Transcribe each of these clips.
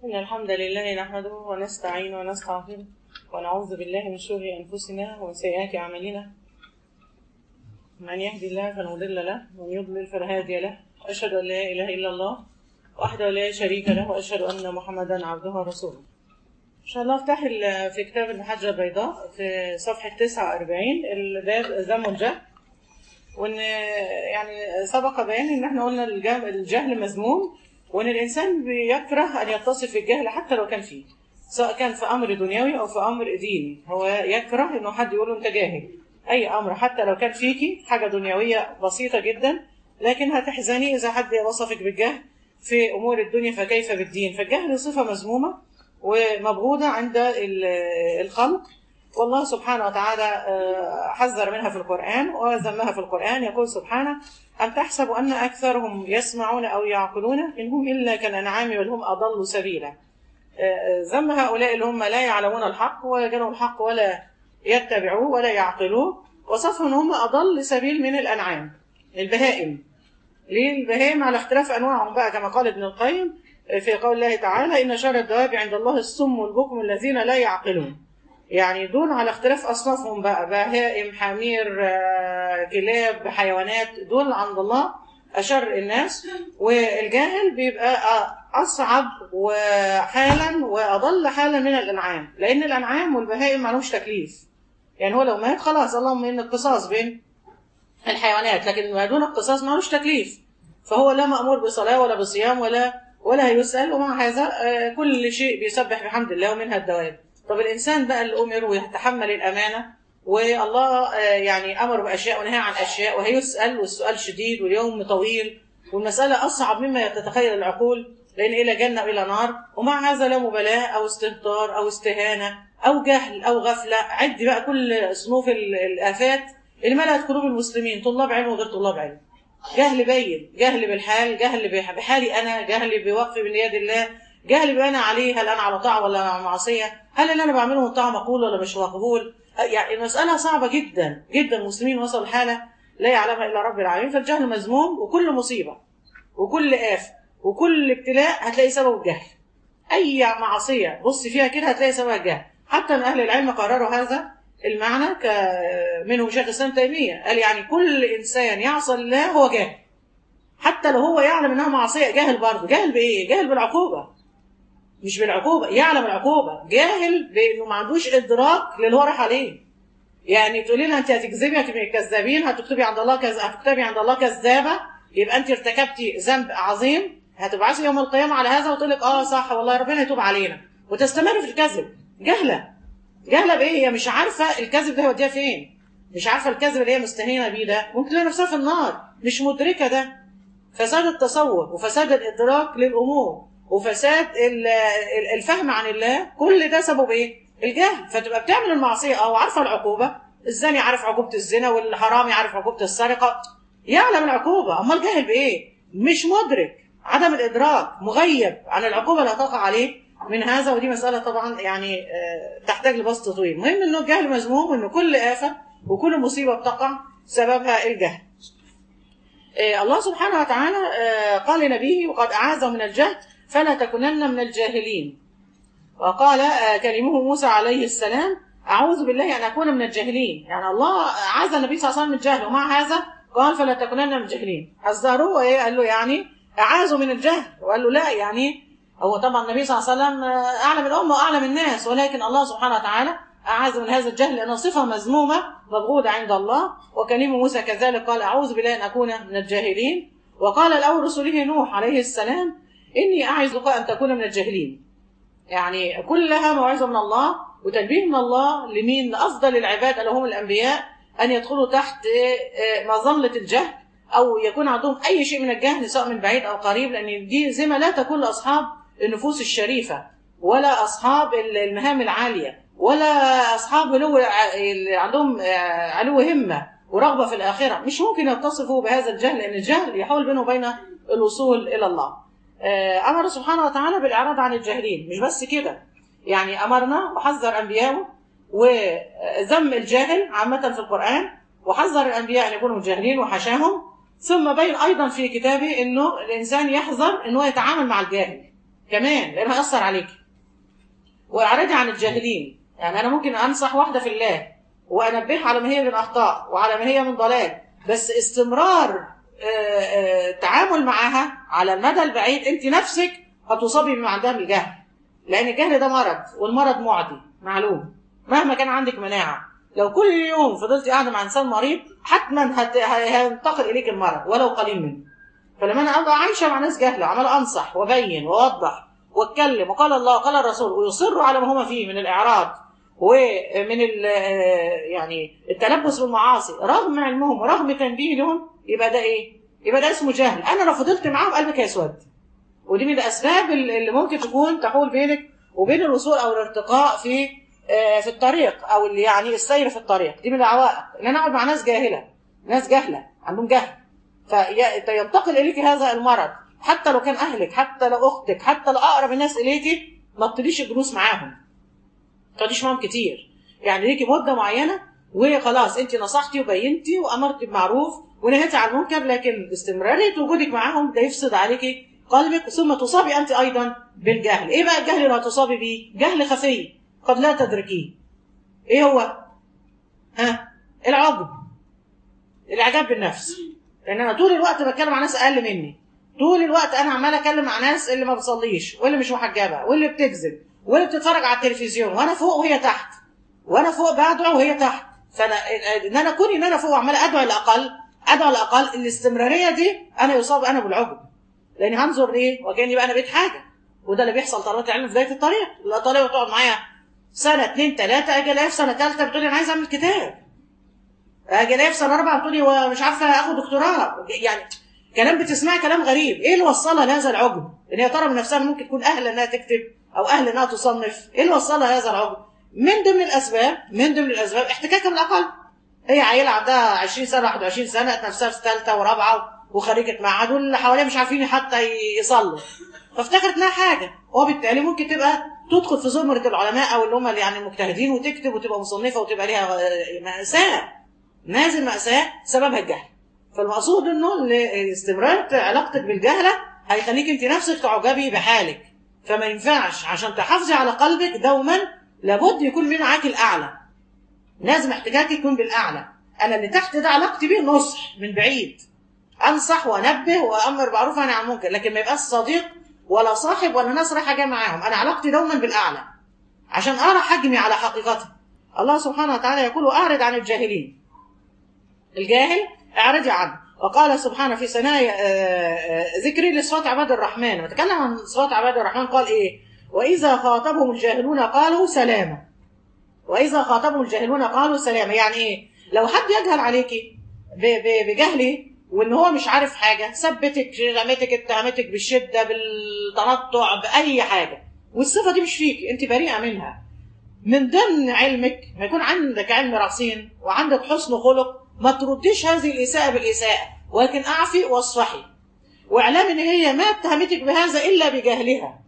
إن الحمد لله نحمده ونستعينه ونستغفره ونعوذ بالله من شرور أنفسنا ومن سيئات أعمالنا من يهدي الله فلا مضل له ومن يضلل فلا هادي له أشهد أن لا إله إلا الله وحده لا شريك له وأشهد أن محمدا عبده ورسوله إن شاء الله افتح ال- في كتاب المحجة البيضاء في صفحة 49 الباب ذم الجهل وان يعني سبق بيان ان احنا قلنا الجهل, الجهل مذموم وان الانسان بيكره ان يتصف بالجهل حتى لو كان فيه سواء كان في امر دنيوي او في امر ديني هو يكره انه حد يقول له انت جاهل اي امر حتى لو كان فيكي حاجه دنيويه بسيطه جدا لكن هتحزني اذا حد وصفك بالجهل في امور الدنيا فكيف بالدين فالجهل صفه مذمومه ومبغوضه عند ال- الخلق والله سبحانه وتعالى آه، حذر منها في القرآن وذمها في القرآن يقول سبحانه أم تحسب أن أكثرهم يسمعون أو يعقلون إن هم إلا كالأنعام بل هم أضل سبيلا آه، ذم هؤلاء اللي هم لا يعلمون الحق ولا جنوا الحق ولا يتبعوه ولا يعقلوه وصفهم هم أضل سبيل من الأنعام البهائم ليه البهائم على اختلاف أنواعهم بقى كما قال ابن القيم في قول الله تعالى إن شر الدواب عند الله السم والبكم الذين لا يعقلون يعني دول على اختلاف أصنافهم بقى بهائم حمير آه، كلاب حيوانات دول عند الله أشر الناس والجاهل بيبقى آه، أصعب وحالا وأضل حالا من الأنعام لأن الأنعام والبهائم ما لهمش تكليف يعني هو لو مات خلاص اللهم إن القصاص بين الحيوانات لكن ما دون القصاص ما لهوش تكليف فهو لا مأمور بصلاة ولا بصيام ولا ولا يسأل ومع هذا آه، كل شيء بيسبح بحمد الله ومنها الدواب طب الإنسان بقى اللي أمر ويتحمل الأمانة والله آه، يعني أمر بأشياء ونهى عن أشياء وهيسأل والسؤال شديد واليوم طويل والمسألة أصعب مما تتخيل العقول لأن إلى جنة وإلى نار ومع هذا لا مبالاة أو استهتار أو استهانة أو جهل أو غفلة عد بقى كل صنوف ال- الآفات اللي ملأت قلوب المسلمين طلاب علم وغير طلاب علم جهل بين جهل بالحال جهل بح- بحالي أنا جهل بوقفي من يد الله جهل بأنا عليه هل أنا على طاعة ولا على معصية هل اللي أنا بعمله من طاعة مقبول ولا مش مقبول يعني المسألة صعبة جدا جدا المسلمين وصلوا لحالة لا يعلمها إلا رب العالمين فالجهل مذموم وكل مصيبة وكل آفة وكل ابتلاء هتلاقي سببه الجهل أي معصية بص فيها كده هتلاقي سببها الجهل حتى من أهل العلم قرروا هذا المعنى ك منهم شيخ الإسلام تيمية قال يعني كل إنسان يعصى الله هو جاهل حتى لو هو يعلم إنها معصية جاهل برضه جاهل بإيه؟ جاهل بالعقوبة مش بالعقوبة يعلم العقوبة جاهل بإنه ما عندوش إدراك للي هو راح عليه يعني تقولي لنا انت هتكذبي هتبقي كذابين هتكتبي عند الله كذ... هتكتبي عند الله كذابه يبقى انت ارتكبتي ذنب عظيم هتبعثي يوم القيامه على هذا وتقول لك اه صح والله ربنا يتوب علينا وتستمر في الكذب جهله جهله بايه هي مش عارفه الكذب ده هيوديها فين مش عارفه الكذب اللي هي مستهينه بيه ده ممكن تلاقي نفسها في النار مش مدركه ده فساد التصور وفساد الادراك للامور وفساد ال- ال- الفهم عن الله كل ده سبب ايه الجهل فتبقى بتعمل المعصيه او عارفه العقوبه الزاني عارف عقوبه الزنا والحرامي عارف عقوبه السرقه يعلم العقوبه امال جاهل بايه مش مدرك عدم الادراك مغيب عن العقوبه اللي هتقع عليه من هذا ودي مساله طبعا يعني آه، تحتاج لبسط طويل المهم انه الجهل مذموم انه كل افه وكل مصيبه بتقع سببها الجهل آه، الله سبحانه وتعالى آه، قال لنبيه وقد أعاذه من الجهل فلا تكونن من الجاهلين وقال آه، كلمه موسى عليه السلام أعوذ بالله أن أكون من الجاهلين يعني الله أعاذ النبي صلى الله عليه وسلم من الجهل ومع هذا قال فلا تكونن من الجاهلين حذروه إيه قال له يعني أعاذه من الجهل وقال له لا يعني هو طبعا النبي صلى الله عليه وسلم آه، أعلم الأمة وأعلم الناس ولكن الله سبحانه وتعالى أعاذ من هذا الجهل لأنه صفة مذمومة مبغوضة عند الله وكلمة موسى كذلك قال أعوذ بالله أن أكون من الجاهلين وقال الأول رسوله نوح عليه السلام إني أعظك أن تكون من الجاهلين يعني كلها موعظة من الله وتنبيه من الله لمين لأفضل العباد اللي هم الأنبياء أن يدخلوا تحت آه، مظلة الجهل أو يكون عندهم أي شيء من الجهل سواء من بعيد أو قريب لأن دي زمة لا تكون لأصحاب النفوس الشريفة ولا أصحاب المهام العالية ولا أصحاب علو اللي عندهم آه، علو همة ورغبة في الآخرة مش ممكن يتصفوا بهذا الجهل لأن الجهل يحول بينه وبين الوصول إلى الله آه، أمر سبحانه وتعالى بالإعراض عن الجاهلين مش بس كده يعني أمرنا وحذر أنبياءه وذم الجاهل عامة في القرآن وحذر الأنبياء أن يكونوا جاهلين وحشاهم ثم بين أيضا في كتابه أنه الإنسان يحذر أنه يتعامل مع الجاهل كمان لانه هيأثر عليك واعرضي عن الجاهلين يعني انا ممكن انصح واحده في الله وانبهها على ما هي من اخطاء وعلى ما هي من ضلال بس استمرار آه، آه، تعامل معاها على المدى البعيد انت نفسك هتصابي بما عندها من الجهل لان الجهل ده مرض والمرض معدي معلوم مهما كان عندك مناعه لو كل يوم فضلتي قاعده مع انسان مريض حتما هت- هينتقل اليك المرض ولو قليل منه فلما انا ابقى عايشه مع ناس جهله عمال انصح وابين واوضح واتكلم وقال الله وقال الرسول ويصروا على ما هما فيه من الاعراض ومن ال- يعني التلبس بالمعاصي رغم علمهم ورغم تنبيههم يبقى ده ايه؟ يبقى ده اسمه جهل انا لو فضلت معاهم قلبك هيسود ودي من الاسباب اللي ممكن تكون تحول بينك وبين الوصول او الارتقاء في آه، في الطريق او اللي يعني السير في الطريق دي من العوائق ان انا اقعد مع ناس جاهله ناس جهله عندهم جهل فينتقل اليك هذا المرض حتى لو كان اهلك حتى لو اختك حتى لو اقرب الناس اليكي ما تطيليش الجلوس معاهم ما تقعديش معاهم كتير يعني ليكي مده معينه وخلاص انت نصحتي وبينتي وامرتي بمعروف ونهيتي عن المنكر لكن استمراريه وجودك معاهم ده يفسد عليكي قلبك ثم تصابي انت ايضا بالجهل ايه بقى الجهل اللي هتصابي بيه جهل خفي قد لا تدركيه ايه هو ها العجب الاعجاب بالنفس لان انا طول الوقت بتكلم مع ناس اقل مني طول الوقت انا عمال اتكلم مع ناس اللي ما بتصليش واللي مش محجبه واللي بتكذب واللي بتتفرج على التلفزيون وانا فوق وهي تحت وانا فوق بدعو وهي تحت فانا ان انا كوني ان انا فوق وعمال ادعو الاقل ادعو الاقل الاستمراريه دي انا يصاب انا بالعجب لاني هنظر ليه وكاني بقى انا بقيت حاجه وده اللي بيحصل طلبات العلم في بدايه الطريق لا طالبه تقعد معايا سنه اتنين تلاته اجي الاقيها في سنه ثالثه بتقول لي انا عايزه اعمل كتاب اجي الاقيها في سنه رابعه بتقول لي ومش عارفه اخد دكتوراه يعني كلام بتسمعي كلام غريب ايه اللي وصلها لهذا العجب ان هي ترى من نفسها إن ممكن تكون اهل انها تكتب او اهل انها تصنف ايه اللي وصلها لهذا العجب من ضمن الاسباب من ضمن الاسباب احتكاكها بالاقل هي عيله عندها 20 سنه 21 سنه لقت نفسها في ثالثه ورابعه وخريجه معهد واللي حواليها مش عارفين حتى يصلوا فافتكرت انها حاجه وبالتالي ممكن تبقى تدخل في زمره العلماء او اللي هم يعني المجتهدين وتكتب وتبقى مصنفه وتبقى ليها ماساه نازل ماساه سببها الجهل فالمقصود انه استمرار علاقتك بالجهله هيخليك انت نفسك تعجبي بحالك فما ينفعش عشان تحافظي على قلبك دوما لابد يكون من معاك الاعلى لازم احتكاكي يكون بالاعلى انا اللي تحت ده علاقتي بيه نصح من بعيد انصح وانبه وامر بالمعروف عن المنكر لكن ما يبقاش صديق ولا صاحب ولا ناس رايحه جايه معاهم انا علاقتي دوما بالاعلى عشان ارى حجمي على حقيقته الله سبحانه وتعالى يقول اعرض عن الجاهلين الجاهل اعرضي عنه وقال سبحانه في ثناء ذكري لصفات عباد الرحمن وتكلم عن صفات عباد الرحمن قال ايه واذا خاطبهم الجاهلون قالوا سلاما واذا خاطبهم الجاهلون قالوا سلاما يعني ايه لو حد يجهل عليكي بجهله وان هو مش عارف حاجه ثبتك رمتك اتهمتك بالشده بالتنطع باي حاجه والصفه دي مش فيك انت بريئه منها من ضمن علمك ما يكون عندك علم رصين وعندك حسن خلق ما ترديش هذه الاساءه بالاساءه ولكن اعفي واصفحي واعلام ان هي ما اتهمتك بهذا الا بجهلها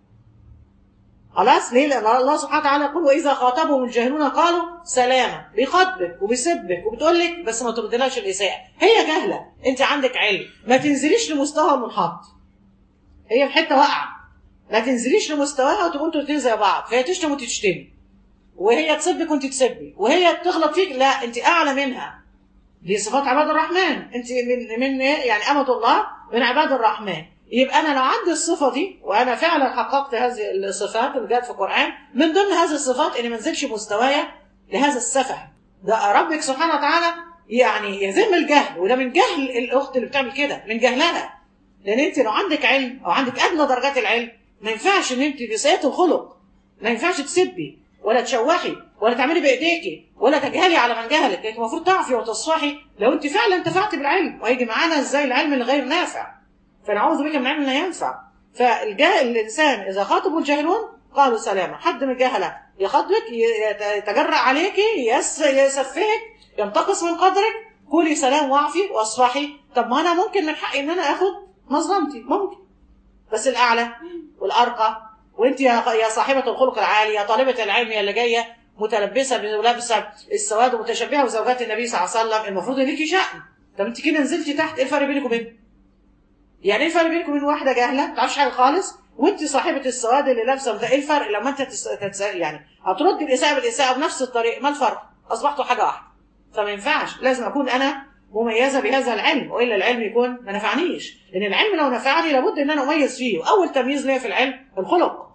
خلاص ليه لان الله سبحانه وتعالى يقول واذا خاطبهم الجاهلون قالوا سلاما بيخاطبك وبيسبك وبتقول لك بس ما تردلهاش الاساءه هي جهله انت عندك علم ما تنزليش لمستوى المنحط هي في حته واقعه ما تنزليش لمستواها وتبقوا انتوا الاثنين زي بعض فهي تشتم وانت تشتمي وهي تسبك وانت تسبي وهي تغلط فيك لا انت اعلى منها دي صفات عباد الرحمن انت من من يعني امه الله من عباد الرحمن يبقى انا لو عندي الصفه دي وانا فعلا حققت هذه الصفات اللي جت في القران من ضمن هذه الصفات اني ما انزلش مستوايا لهذا السفه ده ربك سبحانه وتعالى يعني يذم الجهل وده من جهل الاخت اللي بتعمل كده من جهلها لان انت لو عندك علم او عندك ادنى درجات العلم ما ينفعش ان انت بسيئه الخلق ما ينفعش تسبي ولا تشوحي ولا تعملي بايديكي ولا تجهلي على من جهلك انت المفروض تعفي وتصفحي لو انت فعلا انتفعت بالعلم وهيجي معانا ازاي العلم الغير نافع فنعوذ بك من علم لا ينفع فالجاهل الانسان اذا خاطبه الجاهلون قالوا سلاما حد من الجهله يخاطبك يتجرأ عليك يسفهك ينتقص من قدرك قولي سلام واعفي واصفحي طب ما انا ممكن من حقي ان انا اخد مظلمتي ممكن بس الاعلى والارقى وانت يا صاحبه الخلق العالي يا طالبه العلم يا اللي جايه متلبسه بلابسه السواد ومتشبهه بزوجات النبي صلى الله عليه وسلم المفروض ان ليكي شأن طب انت كده نزلتي تحت ايه الفرق بينك وبينه؟ يعني ايه الفرق بينك وبين واحده جاهله ما تعرفش حاجه خالص وانت صاحبه السواد اللي لابسه ده ايه الفرق لما انت تس... تتس... يعني هترد الاساءه بالاساءه بنفس الطريقه ما الفرق اصبحتوا حاجه واحده فما ينفعش لازم اكون انا مميزه بهذا العلم والا العلم يكون ما نفعنيش لان العلم لو نفعني لابد ان انا اميز فيه واول تمييز ليا في العلم الخلق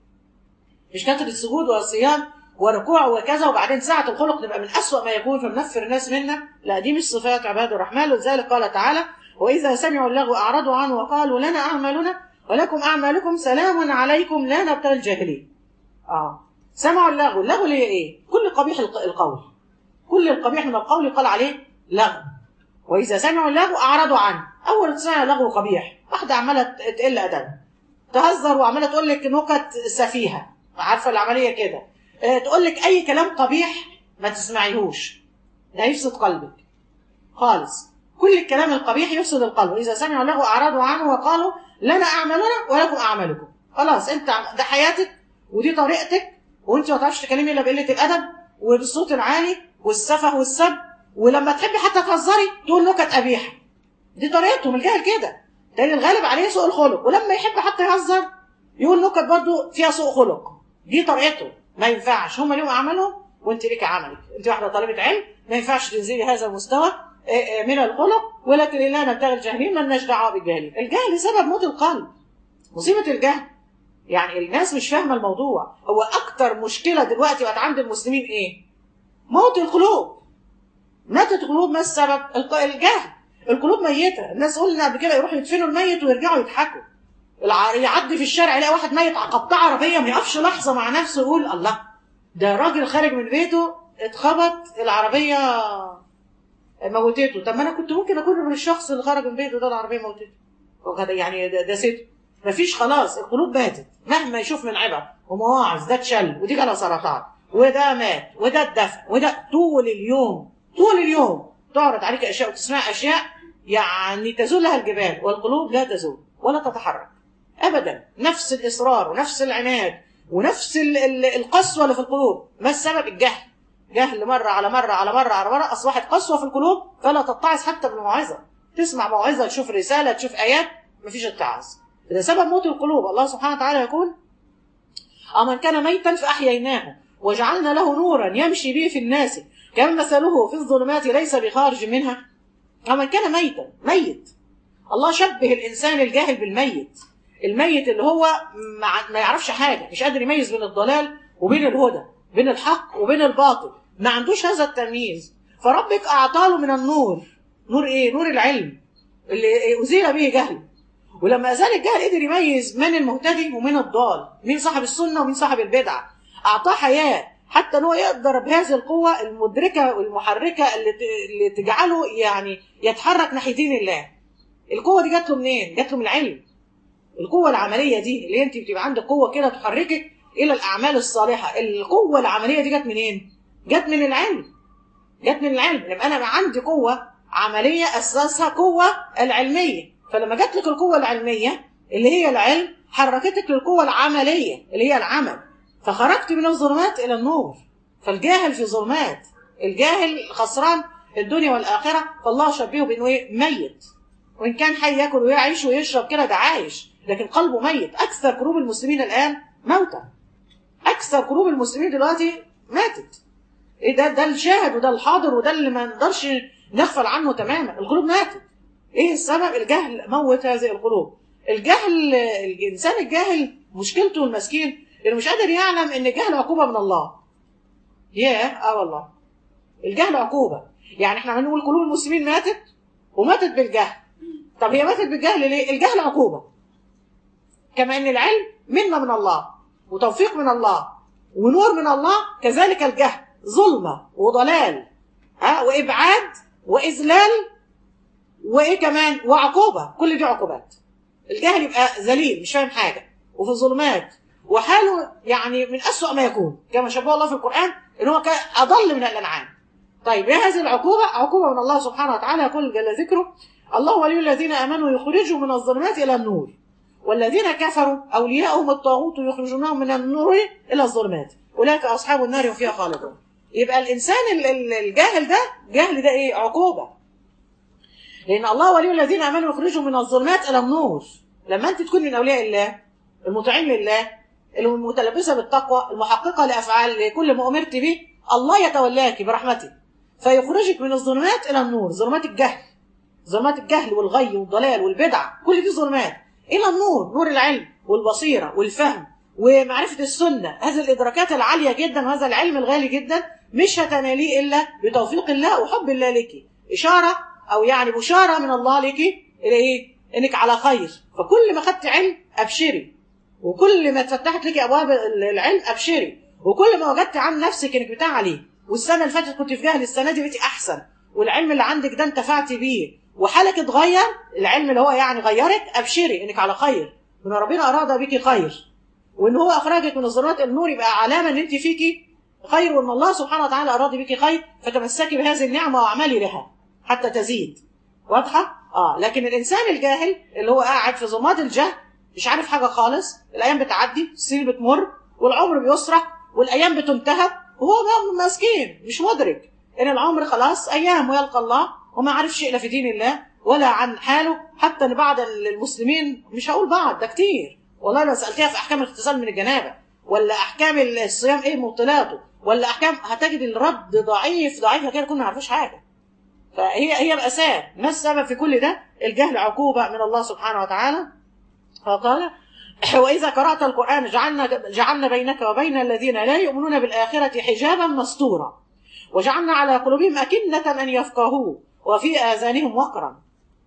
مش كثره السجود والصيام وركوع وكذا وبعدين ساعة الخلق تبقى من أسوأ ما يكون فبنفر الناس منا لا دي مش صفات عباد الرحمن ولذلك قال تعالى وإذا سمعوا اللغو أعرضوا عنه وقالوا لنا أعمالنا ولكم أعمالكم سلام عليكم لا نبتغي الجاهلين آه سمعوا اللغو اللغو اللي هي إيه كل قبيح الق- القول كل القبيح من القول يقال عليه لغو وإذا سمعوا اللغو أعرضوا عنه أول تسمع لغو قبيح واحدة عمالة تقل أدب تهزر وعمالة تقول لك نكت سفيهة عارفة العملية كده آه، تقول لك أي كلام قبيح ما تسمعيهوش ده يفسد قلبك خالص كل الكلام القبيح يفسد القلب إذا سمعوا له أعرضوا عنه وقالوا لنا أعمالنا ولكم أعمالكم خلاص أنت ده حياتك ودي طريقتك وأنت ما تعرفش تكلمي إلا بقلة الأدب وبالصوت العالي والسفه والسب ولما تحبي حتى تهزري تقول نكت قبيحة دي طريقتهم الجاهل كده لأن الغالب عليه سوء الخلق ولما يحب حتى يهزر يقول نكت برضو فيها سوء خلق دي طريقته ما ينفعش هم ليهم أعمالهم وأنت ليك عملك أنت واحدة طالبة علم ما ينفعش تنزلي هذا المستوى آه، آه، من الخلق ولكن لا نبتغي الجاهلين ما لناش دعوه بالجاهلين الجهل سبب موت القلب مصيبه الجهل يعني الناس مش فاهمه الموضوع هو اكتر مشكله دلوقتي بقت عند المسلمين ايه موت القلوب ماتت القلوب ما السبب الق- الجهل القلوب ميته الناس قلنا قبل كده يروحوا يدفنوا الميت ويرجعوا يضحكوا الع- يعدي في الشارع يلاقي واحد ميت قطع عربيه ما يقفش لحظه مع نفسه يقول الله ده راجل خارج من بيته اتخبط العربيه موتته طب ما انا كنت ممكن اكون من الشخص اللي خرج من بيته ده العربيه موتته وكده يعني ده, ده ست مفيش خلاص القلوب ماتت مهما يشوف من عبر ومواعظ ده اتشل ودي جاله سرطان وده مات وده اتدفن وده طول اليوم طول اليوم تعرض عليك اشياء وتسمع اشياء يعني تزول لها الجبال والقلوب لا تزول ولا تتحرك ابدا نفس الاصرار ونفس العناد ونفس ال- ال- القسوه اللي في القلوب ما السبب الجهل جهل مرة على مرة على مرة على مرة أصبحت قسوة في القلوب فلا تتعظ حتى بالموعظة تسمع موعظة تشوف رسالة تشوف آيات مفيش اتعاظ ده سبب موت القلوب الله سبحانه وتعالى يقول أمن كان ميتا فأحييناه وجعلنا له نورا يمشي به في الناس كمن مثله في الظلمات ليس بخارج منها أمن كان ميتا ميت الله شبه الإنسان الجاهل بالميت الميت اللي هو ما ما يعرفش حاجة مش قادر يميز بين الضلال وبين الهدى بين الحق وبين الباطل ما عندوش هذا التمييز فربك أعطاله من النور نور إيه؟ نور العلم اللي أزيل به جهل ولما أزال الجهل قدر يميز من المهتدي ومن الضال مين صاحب السنة ومين صاحب البدعة أعطاه حياة حتى ان هو يقدر بهذه القوة المدركة والمحركة اللي ت- اللي تجعله يعني يتحرك ناحية دين الله القوة دي جات له منين؟ جات له من العلم القوة العملية دي اللي انت بتبقى عندك قوة كده تحركك إلى الأعمال الصالحة القوة العملية دي جت منين؟ جت من العلم جت من العلم يبقى أنا بقى عندي قوة عملية أساسها قوة العلمية فلما جت لك القوة العلمية اللي هي العلم حركتك للقوة العملية اللي هي العمل فخرجت من الظلمات إلى النور فالجاهل في ظلمات الجاهل خسران الدنيا والآخرة فالله شبهه بأنه إيه؟ ميت وإن كان حي ياكل ويعيش ويشرب كده ده عايش لكن قلبه ميت أكثر قلوب المسلمين الآن موتى أكثر قلوب المسلمين دلوقتي ماتت إيه ده ده الشاهد وده الحاضر وده اللي ما نقدرش نغفل عنه تماما القلوب ماتت إيه السبب الجهل موت هذه القلوب الجهل الإنسان الجاهل مشكلته المسكين إنه مش قادر يعلم إن الجهل عقوبة من الله ياه اه والله الجهل عقوبة يعني احنا هنقول قلوب المسلمين ماتت وماتت بالجهل طب هي ماتت بالجهل ليه؟ الجهل عقوبة كما ان العلم منة من الله وتوفيق من الله ونور من الله كذلك الجهل ظلمة وضلال ها وإبعاد وإذلال وإيه كمان وعقوبة كل دي عقوبات الجهل يبقى ذليل مش فاهم حاجة وفي الظلمات وحاله يعني من أسوأ ما يكون كما شبه الله في القرآن إن هو كان أضل من الأنعام طيب ايه هذه العقوبة؟ عقوبة من الله سبحانه وتعالى يقول جل ذكره الله ولي الذين آمنوا يخرجهم من الظلمات إلى النور والذين كفروا أولياءهم الطاغوت يخرجونهم من النور إلى الظلمات أولئك أصحاب النار هم فيها خالدون يبقى الإنسان ال- ال- الجاهل ده جهل ده إيه؟ عقوبة لأن الله ولي الذين آمنوا يخرجهم من الظلمات إلى النور لما أنت تكون من أولياء الله المطيعين لله المتلبسه بالتقوى المحققه لافعال لكل ما امرت به الله يتولاك برحمته فيخرجك من الظلمات الى النور ظلمات الجهل ظلمات الجهل والغي والضلال والبدع كل دي ظلمات الى النور نور العلم والبصيره والفهم ومعرفه السنه هذه الادراكات العاليه جدا وهذا العلم الغالي جدا مش هتناليه الا بتوفيق الله وحب الله لك اشاره او يعني بشاره من الله لك الى ايه انك على خير فكل ما خدت علم ابشري وكل ما اتفتحت لك ابواب العلم ابشري وكل ما وجدت عن نفسك انك بتاع عليه والسنه اللي فاتت كنت في جهل السنه دي بقيتي احسن والعلم اللي عندك ده انتفعتي بيه وحالك اتغير العلم اللي هو يعني غيرك ابشري انك على خير وان ربنا اراد بك خير وان هو اخرجك من الظلمات النور يبقى علامه ان انت فيكي خير وان الله سبحانه وتعالى اراد بك خير فتمسكي بهذه النعمه واعملي لها حتى تزيد واضحه اه لكن الانسان الجاهل اللي هو قاعد في ظلمات الجهل مش عارف حاجه خالص الايام بتعدي السنين بتمر والعمر بيسرع والايام بتنتهى وهو مسكين مش مدرك ان العمر خلاص ايام ويلقى الله وما عارف شيء لا في دين الله ولا عن حاله حتى ان بعض المسلمين مش هقول بعض ده كتير والله لو سالتيها في احكام الاغتسال من الجنابه ولا احكام الصيام ايه مبطلاته ولا احكام هتجد الرد ضعيف ضعيف كده كنا ما عارفوش حاجه فهي هي مأساة ما السبب في كل ده الجهل عقوبة من الله سبحانه وتعالى فقال وإذا قرأت القرآن جعلنا, جعلنا بينك وبين الذين لا يؤمنون بالآخرة حجابا مستورا وجعلنا على قلوبهم أكنة أن يفقهوه وفي آذانهم وقرا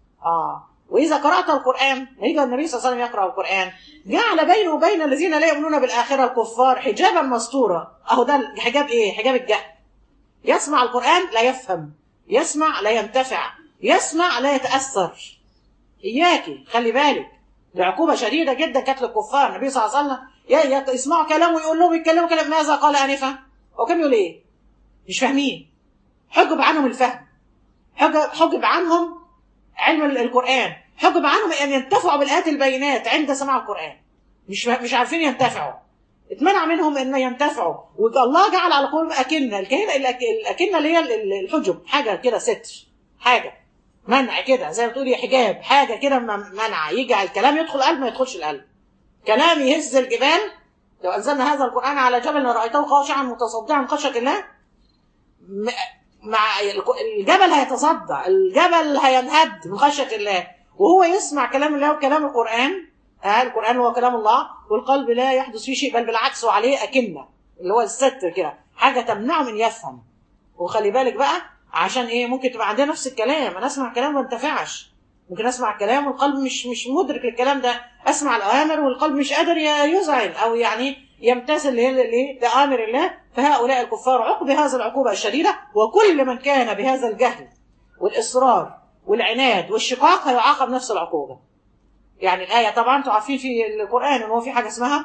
آه وإذا قرأت القرآن يجي النبي صلى الله عليه وسلم يقرأ القرآن جعل بينه وبين الذين لا يؤمنون بالآخرة الكفار حجابا مستورا أهو ده حجاب إيه؟ حجاب الجهل يسمع القرآن لا يفهم يسمع لا ينتفع يسمع لا يتأثر إياكي خلي بالك دي عقوبة شديدة جدا كانت للكفار النبي صلى الله عليه وسلم يا يسمعوا كلامه ويقول لهم يتكلموا كلام ماذا قال آنفا هو كان يقول إيه مش فاهمين حجب عنهم الفهم حجب, حجب عنهم علم القرآن حجب عنهم أن ينتفعوا بالآيات البينات عند سماع القرآن مش مش عارفين ينتفعوا اتمنع منهم ان ينتفعوا والله جعل على قلوبهم اكنه الاكنه اللي هي الحجب حاجه كده ستر حاجه منع كده زي ما تقولي حجاب حاجه كده منع يجعل الكلام يدخل القلب ما يدخلش القلب كلام يهز الجبال لو انزلنا هذا القران على جبل لرايته خاشعا متصدعا من خشيه الله مع الجبل هيتصدع الجبل هينهد من خشيه الله وهو يسمع كلام الله وكلام القران آه القرآن هو كلام الله والقلب لا يحدث فيه شيء بل بالعكس وعليه أكنة اللي هو الستر كده حاجة تمنعه من يفهم وخلي بالك بقى عشان ايه ممكن تبقى عندنا نفس الكلام انا اسمع كلام ما انتفعش ممكن اسمع كلام والقلب مش مش مدرك للكلام ده اسمع الاوامر والقلب مش قادر يزعل او يعني يمتثل لأوامر الله فهؤلاء الكفار عقب هذه العقوبة الشديدة وكل من كان بهذا الجهل والإصرار والعناد والشقاق هيعاقب نفس العقوبة يعني الآية طبعا انتوا عارفين في القرآن ان هو في حاجة اسمها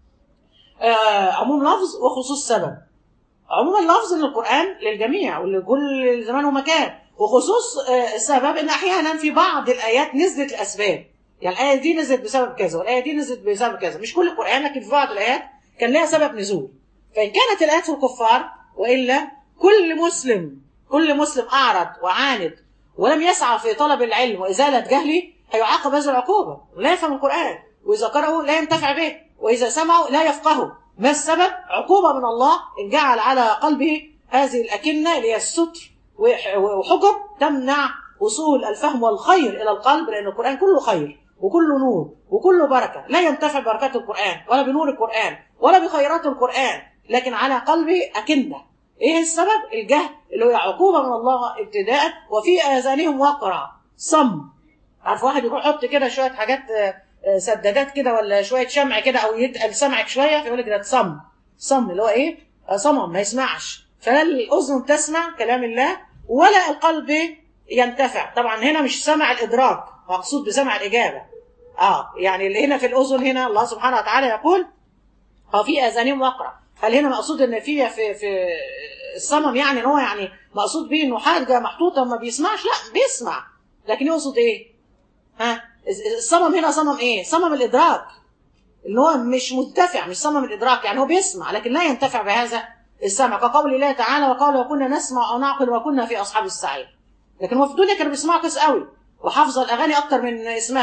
آه عموم لفظ وخصوص سبب عموم اللفظ ان القرآن للجميع ولكل زمان ومكان وخصوص آه السبب ان احيانا في بعض الايات نزلت الاسباب يعني الايه دي نزلت بسبب كذا والايه دي نزلت بسبب كذا مش كل القران لكن في بعض الايات كان لها سبب نزول فان كانت الايات في الكفار والا كل مسلم كل مسلم اعرض وعاند ولم يسعى في طلب العلم وازاله جهله هيعاقب هذه العقوبه لا يفهم القران واذا قرأه لا ينتفع به واذا سمعه لا يفقهه ما السبب عقوبه من الله ان جعل على قلبه هذه الاكنه اللي هي الستر وحجب تمنع وصول الفهم والخير الى القلب لان القران كله خير وكله نور وكله بركه لا ينتفع ببركات القران ولا بنور القران ولا بخيرات القران لكن على قلبه اكنه ايه السبب الجهل اللي هو عقوبه من الله ابتداء وفي اذانهم وقرا صم عارف واحد يروح يحط كده شويه حاجات سدادات كده ولا شويه شمع كده او يتقل سمعك شويه فيقول لك ده صم صم اللي هو ايه صمم ما يسمعش فلا الاذن تسمع كلام الله ولا القلب ينتفع طبعا هنا مش سمع الادراك مقصود بسمع الاجابه اه يعني اللي هنا في الاذن هنا الله سبحانه وتعالى يقول هو في اذانهم وقرا هل هنا مقصود ان في في في الصمم يعني ان هو يعني مقصود بيه انه حاجه محطوطه وما بيسمعش لا بيسمع لكن يقصد ايه ها الصمم هنا صمم ايه صمم الادراك اللي هو مش منتفع مش صمم الادراك يعني هو بيسمع لكن لا ينتفع بهذا السمع كقول الله تعالى وقال وكنا نسمع او نعقل وكنا في اصحاب السعير لكن هو في الدنيا كانوا بيسمعوا كويس قوي وحافظه الاغاني اكتر من اسمها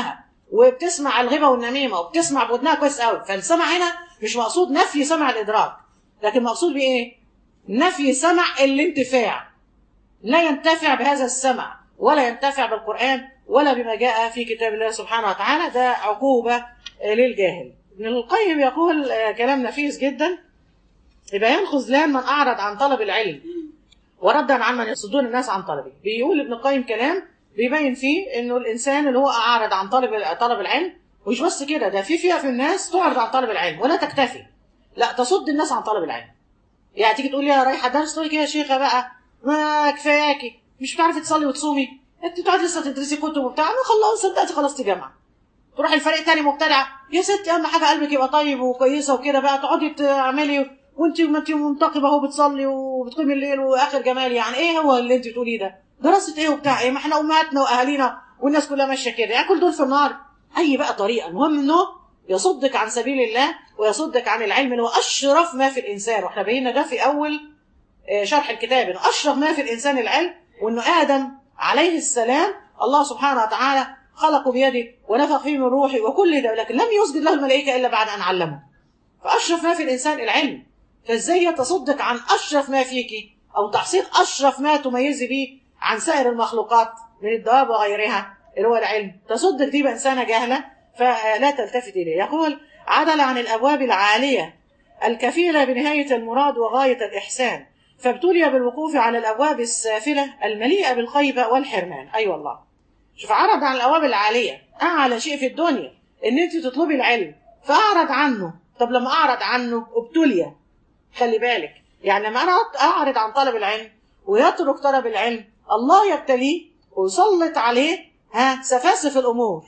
وبتسمع الغيبه والنميمه وبتسمع بودنها كويس قوي فالسمع هنا مش مقصود نفي سمع الادراك لكن مقصود بايه نفي سمع الانتفاع لا ينتفع بهذا السمع ولا ينتفع بالقران ولا بما جاء في كتاب الله سبحانه وتعالى ده عقوبه للجاهل ابن القيم يقول كلام نفيس جدا بيان خذلان من اعرض عن طلب العلم وردا عن من يصدون الناس عن طلبه بيقول ابن القيم كلام بيبين فيه انه الانسان اللي هو اعرض عن طلب طلب العلم مش بس كده ده في فئه في الناس تعرض عن طلب العلم ولا تكتفي لا تصد الناس عن طلب العلم يعني تيجي تقول لي يا رايحه درس تقول يا شيخه بقى ما كفاياكي مش بتعرفي تصلي وتصومي انت بتقعدي لسه تدرسي كتب وبتاع انا خلاص صدقتي خلصتي جامعه تروحي الفريق تاني مبتدعه يا ستي اهم حاجه قلبك يبقى طيب وكويسه وكده بقى تقعدي تعملي وانت ما انت منتقبه اهو بتصلي وبتقيمي الليل واخر جمال يعني ايه هو اللي انت بتقوليه ده؟ دراسه ايه وبتاع ايه؟ ما احنا امهاتنا واهالينا والناس كلها ماشيه كده يعني كل دول في النار اي بقى طريقه المهم انه يصدك عن سبيل الله ويصدك عن العلم اللي هو اشرف ما في الانسان واحنا بينا ده في اول شرح الكتاب انه اشرف ما في الانسان العلم وانه ادم عليه السلام الله سبحانه وتعالى خلقه بيده ونفخ فيه من روحه وكل ده لكن لم يسجد له الملائكه الا بعد ان علمه فاشرف ما في الانسان العلم فازاي تصدك عن اشرف ما فيك او تحصيل اشرف ما تميزي به عن سائر المخلوقات من الدواب وغيرها اللي هو العلم تصدق دي بانسانه جاهله فلا تلتفت اليه يقول عدل عن الابواب العاليه الكفيله بنهايه المراد وغايه الاحسان فابتلي بالوقوف على الابواب السافله المليئه بالخيبه والحرمان اي أيوة والله شوف عرض عن الابواب العاليه اعلى شيء في الدنيا ان انت تطلبي العلم فاعرض عنه طب لما اعرض عنه ابتلي خلي بالك يعني لما انا اعرض عن طلب العلم ويترك طلب العلم الله يبتليه ويسلط عليه ها سفاسف الامور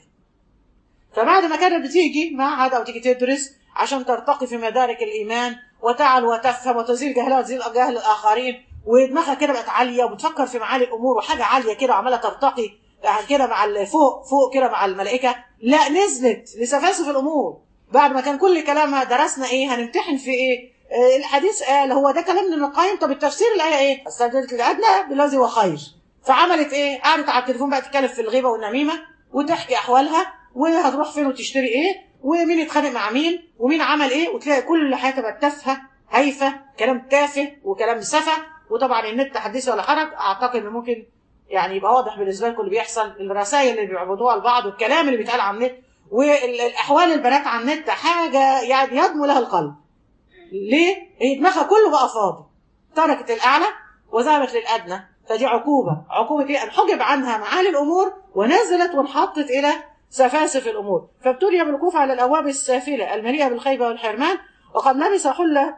فبعد ما كانت بتيجي معهد او تيجي تدرس عشان ترتقي في مدارك الايمان وتعل وتفهم وتزيل جهلها وتزيل جهل الاخرين ودماغها كده بقت عاليه وبتفكر في معالي الامور وحاجه عاليه كده وعماله ترتقي كده مع فوق فوق كده مع الملائكه لا نزلت لسفاسف الامور بعد ما كان كل كلامها درسنا ايه هنمتحن في ايه آه الحديث قال هو ده كلام ابن القيم طب التفسير الايه ايه السجدة الادنى بالذي هو خير فعملت ايه قعدت على التليفون بقى تتكلم في الغيبه والنميمه وتحكي احوالها وهتروح فين وتشتري ايه ومين يتخانق مع مين ومين عمل ايه وتلاقي كل حياتها بقت تافهه هايفه كلام تافه وكلام سفه وطبعا النت حديث ولا حرج اعتقد ان ممكن يعني يبقى واضح بالنسبه لكم اللي بيحصل الرسائل اللي بيعبدوها لبعض والكلام اللي بيتقال على النت والاحوال البنات على النت حاجه يعني يدمو لها القلب ليه؟ هي دماغها كله بقى فاضي تركت الاعلى وذهبت للادنى فدي عقوبه عقوبه ايه؟ ان حجب عنها معالي الامور ونزلت وانحطت الى سفاسف الامور فابتلي بالوقوف على الابواب السافله المليئه بالخيبه والحرمان وقد لبس حله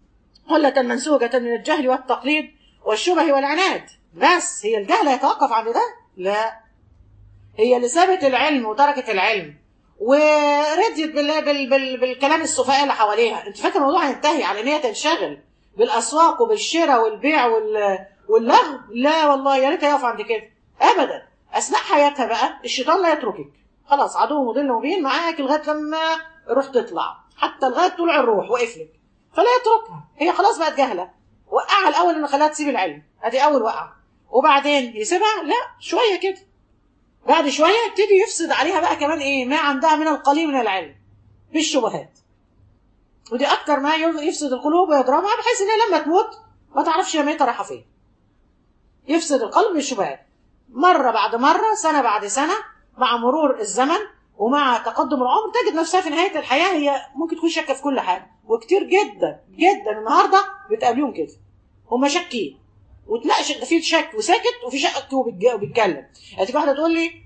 حله منسوجه من الجهل والتقليد والشبه والعناد بس هي الجهل يتوقف عند ده؟ لا هي اللي سابت العلم وتركت العلم وردت بال... بال... بال... بالكلام السفهاء اللي حواليها انت فاكر الموضوع هينتهي على ان هي تنشغل بالاسواق وبالشراء والبيع وال... واللغو لا والله يا ريت يقف عند كده ابدا اثناء حياتها بقى الشيطان لا يتركك خلاص عدو مضل مبين معاك لغايه لما الروح تطلع حتى لغايه طلوع الروح وقف لك فلا يتركها هي خلاص بقت جهله وقعها الاول انه خلاها تسيب العلم ادي اول وقعه وبعدين يسيبها لا شويه كده بعد شويه يبتدي يفسد عليها بقى كمان ايه ما عندها من القليل من العلم بالشبهات ودي اكتر ما يفسد القلوب ويضربها بحيث ان هي لما تموت ما تعرفش هي ميتة رايحه فين يفسد القلب بالشبهات مره بعد مره سنه بعد سنه مع مرور الزمن ومع تقدم العمر تجد نفسها في نهايه الحياه هي ممكن تكون شاكه في كل حاجه وكتير جدا جدا النهارده بتقابليهم كده هم شاكين وتناقش في شك وساكت وفي شك وبيتكلم يعني تيجي واحده تقول لي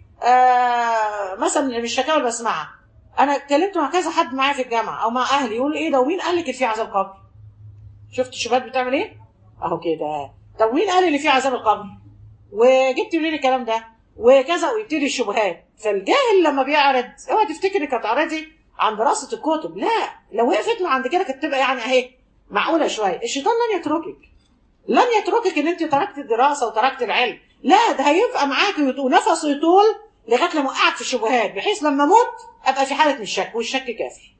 آه مثلا مش الشكاوى اللي بسمعها انا اتكلمت مع كذا حد معايا في الجامعه او مع اهلي يقول ايه ده ومين قال لك في عذاب قبر شفت الشباب بتعمل ايه اهو كده طب مين قال اللي في عذاب القبر وجبت منين الكلام ده وكذا ويبتدي الشبهات فالجاهل لما بيعرض اوعى تفتكري انك هتعرضي عن دراسه الكتب لا لو وقفت من عند كده كانت تبقى يعني اهي معقوله شويه الشيطان لن يتركك لن يتركك ان انت تركت الدراسه وتركت العلم لا ده هيبقى معاك ونفسه يطول لغايه لما وقعك في الشبهات بحيث لما اموت ابقى في حاله من الشك والشك كافي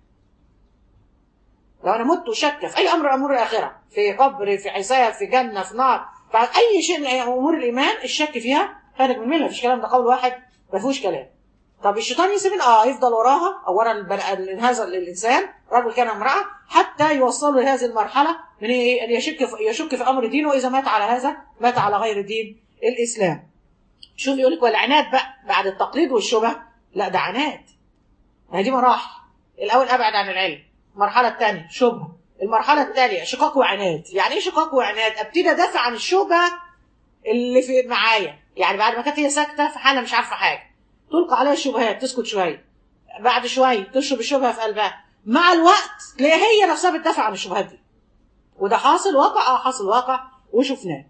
لو انا مت وشك في اي امر امور الاخره في قبر في حساب في جنه في نار في اي شيء من امور الايمان الشك فيها خارج من منها مفيش كلام ده قول واحد ما فيهوش كلام طب الشيطان يسيب اه يفضل وراها او ورا البن- هذا الانسان رجل كان امراه حتى يوصلوا لهذه المرحله من ايه ان يشك في يشك في امر دينه واذا مات على هذا مات على غير دين الاسلام شوف يقول لك والعناد بقى بعد التقليد والشبه لا ده عناد ما هي دي مراحل الاول ابعد عن العلم المرحله الثانيه شبهه المرحله الثانيه شقاق وعناد يعني ايه شقاق وعناد ابتدي ادافع عن الشبهه اللي في معايا يعني بعد ما كانت هي ساكته في حاله مش عارفه حاجه تلقى عليها الشبهات تسكت شويه بعد شويه تشرب الشبهه في قلبها مع الوقت تلاقيها هي نفسها بتدافع عن الشبهات دي وده حاصل واقع اه حاصل واقع وشفناه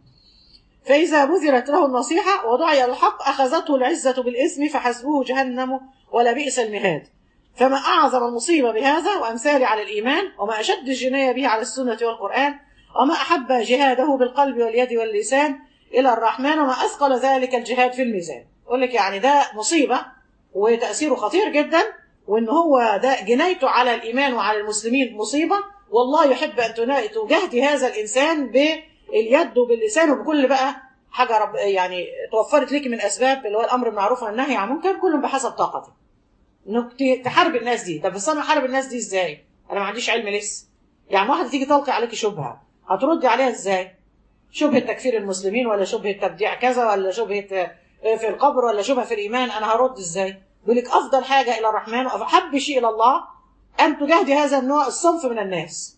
فإذا بذلت له النصيحة ودعي إلى الحق أخذته العزة بالإثم فحسبه جهنم ولبئس المهاد فما أعظم المصيبة بهذا وأمثاله على الإيمان وما أشد الجناية به على السنة والقرآن وما أحب جهاده بالقلب واليد واللسان إلى الرحمن وما أثقل ذلك الجهاد في الميزان يقول لك يعني ده مصيبة وتأثيره خطير جدا وإن هو ده جنايته على الإيمان وعلى المسلمين مصيبة والله يحب أن تنا- تجاهدي هذا الإنسان باليد وباللسان وبكل بقى حاجة رب يعني توفرت لك من أسباب اللي هو الأمر بالمعروف والنهي عن المنكر كل بحسب طاقتك انك ت- تحارب الناس دي طب بس انا احارب الناس دي ازاي انا ما عنديش علم لسه يعني واحده تيجي تلقي عليك شبهه هتردي عليها ازاي شبهه تكفير المسلمين ولا شبهه تبديع كذا ولا شبهه آه، في القبر ولا شبهه في الايمان انا هرد ازاي بيقول لك افضل حاجه الى الرحمن واحب شيء الى الله ان تجاهدي هذا النوع الصنف من الناس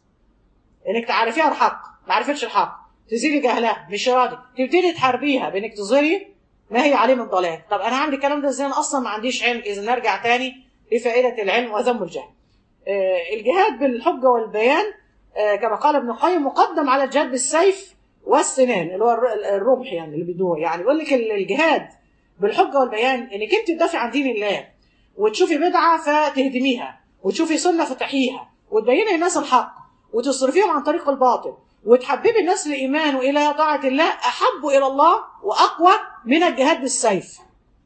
انك تعرفيها الحق ما عرفتش الحق تزيدي جهلها مش راضي تبتدي تحاربيها بانك تظهري ما هي عليه من ضلال طب انا هعمل الكلام ده ازاي انا اصلا ما عنديش علم اذا نرجع تاني لفائده العلم وذم الجهل آه، الجهاد بالحجه والبيان آه، كما قال ابن القيم مقدم على الجهاد بالسيف والسنان اللي هو الر- الرمح يعني اللي بيدوه يعني يقول لك ال- الجهاد بالحجه والبيان انك انت تدافع عن دين الله وتشوفي بدعه فتهدميها وتشوفي سنه فتحييها وتبيني للناس الحق وتصرفيهم عن طريق الباطل وتحببي الناس للايمان والى طاعه الله احب الى الله واقوى من الجهاد بالسيف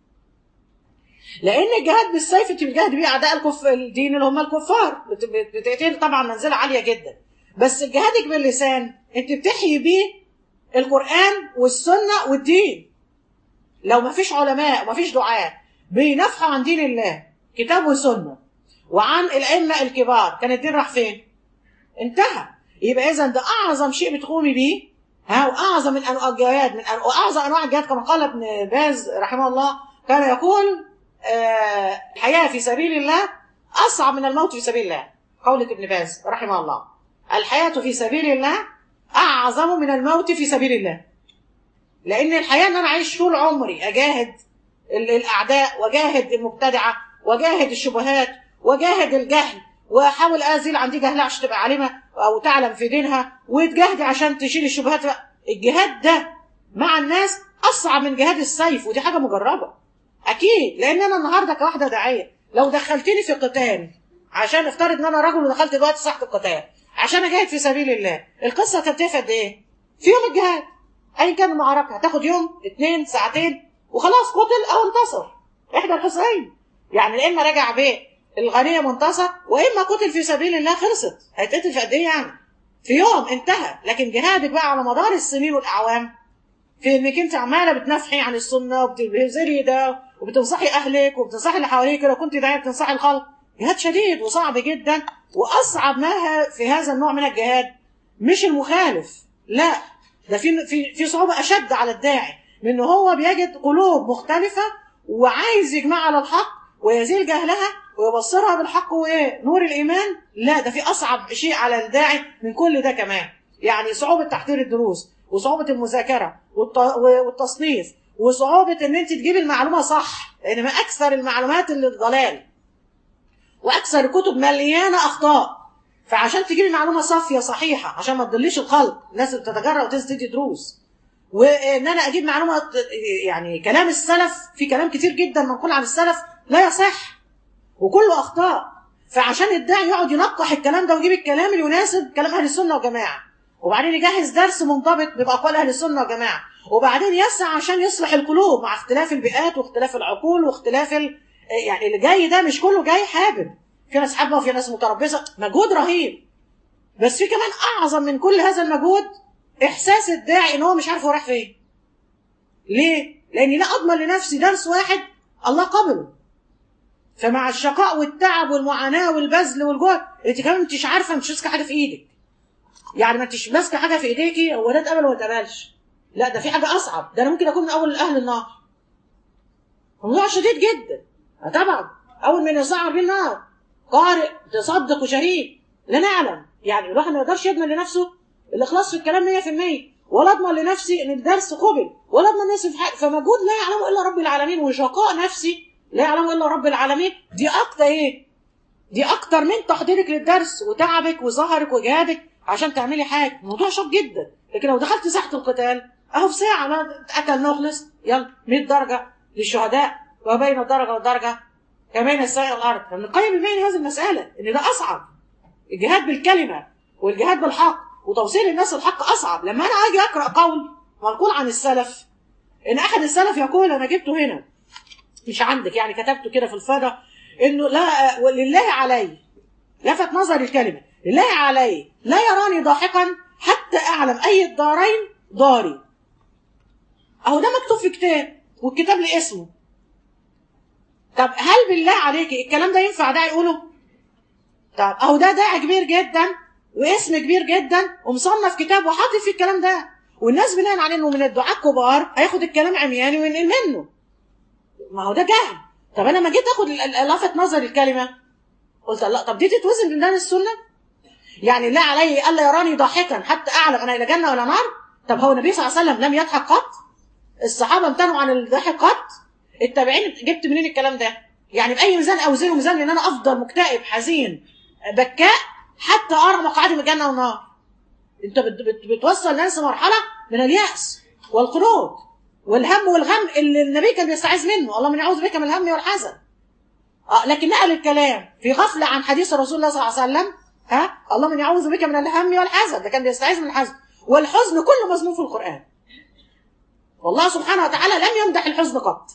لان الجهاد بالسيف انت بتجاهدي بيه اعداء الكف الدين اللي هم الكفار بت- بت- بتقتل طبعا منزله عاليه جدا بس جهادك باللسان انت بتحيي بيه القران والسنه والدين لو ما فيش علماء وما فيش دعاة بينافحوا عن دين الله كتاب وسنه وعن الائمه الكبار كان الدين راح فين؟ انتهى يبقى اذا ده اعظم شيء بتقومي بيه ها واعظم من انواع الجهاد من أن... واعظم انواع الجهاد كما قال ابن باز رحمه الله كان يقول آه، الحياه في سبيل الله اصعب من الموت في سبيل الله قولة ابن باز رحمه الله الحياه في سبيل الله اعظم من الموت في سبيل الله لان الحياه ان انا اعيش طول عمري اجاهد ال- الاعداء واجاهد المبتدعه واجاهد الشبهات واجاهد الجهل واحاول ازيل عندي جهلها عشان تبقى عالمه او تعلم في دينها وتجاهدي عشان تشيل الشبهات الجهاد ده مع الناس اصعب من جهاد السيف ودي حاجه مجربه اكيد لان انا النهارده كواحده داعيه لو دخلتني في قتال عشان افترض ان انا راجل ودخلت دلوقتي ساحه القتال عشان اجاهد في سبيل الله القصه هتنتهي في قد ايه؟ في يوم الجهاد ايا كان المعركه هتاخد يوم اتنين ساعتين وخلاص قتل او انتصر احدى الحسنين يعني يا اما رجع بيه الغنية منتصر واما قتل في سبيل الله خلصت هيتقتل في قد ايه يعني في يوم انتهى لكن جهادك بقى على مدار السنين والاعوام في انك انت عماله بتنافحي عن السنه وبتبذلي ده وبتنصحي اهلك وبتنصحي اللي حواليك لو كنت داعيه بتنصحي الخلق جهاد شديد وصعب جدا واصعب ما ه- في هذا النوع من الجهاد مش المخالف لا ده في في في صعوبه اشد على الداعي لان هو بيجد قلوب مختلفه وعايز يجمع على الحق ويزيل جهلها ويبصرها بالحق ونور الايمان لا ده في اصعب شيء على الداعي من كل ده كمان يعني صعوبه تحضير الدروس وصعوبه المذاكره والت- والتصنيف وصعوبه ان انت تجيبي المعلومه صح لان ما اكثر المعلومات اللي ضلال واكثر الكتب مليانه اخطاء فعشان تجيبي معلومه صافيه صحيحه عشان ما تضليش الخلق الناس اللي بتتجرأ وتنزل تدي دروس وان انا اجيب معلومه يعني كلام السلف في كلام كتير جدا منقول عن السلف لا يصح وكله اخطاء فعشان الداعي يقعد ينقح الكلام ده ويجيب الكلام اللي يناسب كلام اهل السنه والجماعه وبعدين يجهز درس منضبط باقوال اهل السنه والجماعه وبعدين يسعى عشان يصلح القلوب مع اختلاف البيئات واختلاف العقول واختلاف ال... يعني اللي جاي ده مش كله جاي حابب في ناس حابه وفي ناس متربصه مجهود رهيب بس في كمان اعظم من كل هذا المجهود احساس الداعي ان هو مش عارف هو رايح فين ليه لاني لا اضمن لنفسي درس واحد الله قبله فمع الشقاء والتعب والمعاناه والبذل والجهد انت كمان انتش عارفه مش ماسكه حاجه في ايدك يعني ما انتش ماسكه حاجه في ايديكي هو ده اتقبل ولا ما اتقبلش لا ده في حاجه اصعب ده انا ممكن اكون من اول اهل النار موضوع شديد جدا آه طبعا اول من يسعر به النار قارئ تصدق وشهيد لا نعلم يعني الواحد ما يقدرش يضمن لنفسه الاخلاص في الكلام 100% ولا اضمن لنفسي ان الدرس قبل ولا اضمن نفسي في حاجه فمجهود لا يعلمه الا رب العالمين وشقاء نفسي لا يعلمه الا رب العالمين دي اكتر ايه دي اكتر من تحضيرك للدرس وتعبك وسهرك وجهادك عشان تعملي حاجه الموضوع شاق جدا لكن لو دخلت ساحه القتال اهو في ساعه ما اتقتل نخلص يلا 100 درجه للشهداء وبين الدرجه والدرجه كمان السماء والارض فابن القيم يبين هذه المساله ان ده اصعب الجهاد بالكلمه والجهاد بالحق وتوصيل الناس الحق اصعب لما انا اجي اقرا قول منقول عن السلف ان احد السلف يقول انا جبته هنا مش عندك يعني كتبته كده في الفضة انه لا لله علي لفت نظري الكلمه لله علي لا يراني ضاحكا حتى اعلم اي الدارين داري اهو ده مكتوب في كتاب والكتاب ليه اسمه طب هل بالله عليك الكلام ده ينفع ده يقوله طب اهو ده داعي كبير جدا واسم كبير جدا ومصنف كتاب وحاطط فيه الكلام ده والناس بناء على انه من الدعاء الكبار هياخد الكلام عمياني وينقل منه ما هو ده جهل طب انا لما جيت اخد لفت نظر الكلمه قلت لا طب دي تتوزن بميزان السنه يعني لا علي الا يراني ضاحكا حتى اعلم انا الى جنه ولا نار طب هو النبي صلى الله عليه وسلم لم يضحك قط الصحابه امتنعوا عن الضحك قط التابعين جبت منين الكلام ده يعني باي ميزان اوزنه ميزان ان انا افضل مكتئب حزين بكاء حتى ارى مقعدي من الجنه والنار انت بت بت بتوصل الناس لمرحله من الياس والقنوط والهم والغم اللي النبي كان بيستعيذ منه اللهم اني اعوذ بك من الهم والحزن اه لكن نقل الكلام في غفله عن حديث رسول الله صلى الله عليه وسلم ها اللهم اني اعوذ بك من الهم والحزن ده كان بيستعيذ من الحزن والحزن كله مذموم في القران والله سبحانه وتعالى لم يمدح الحزن قط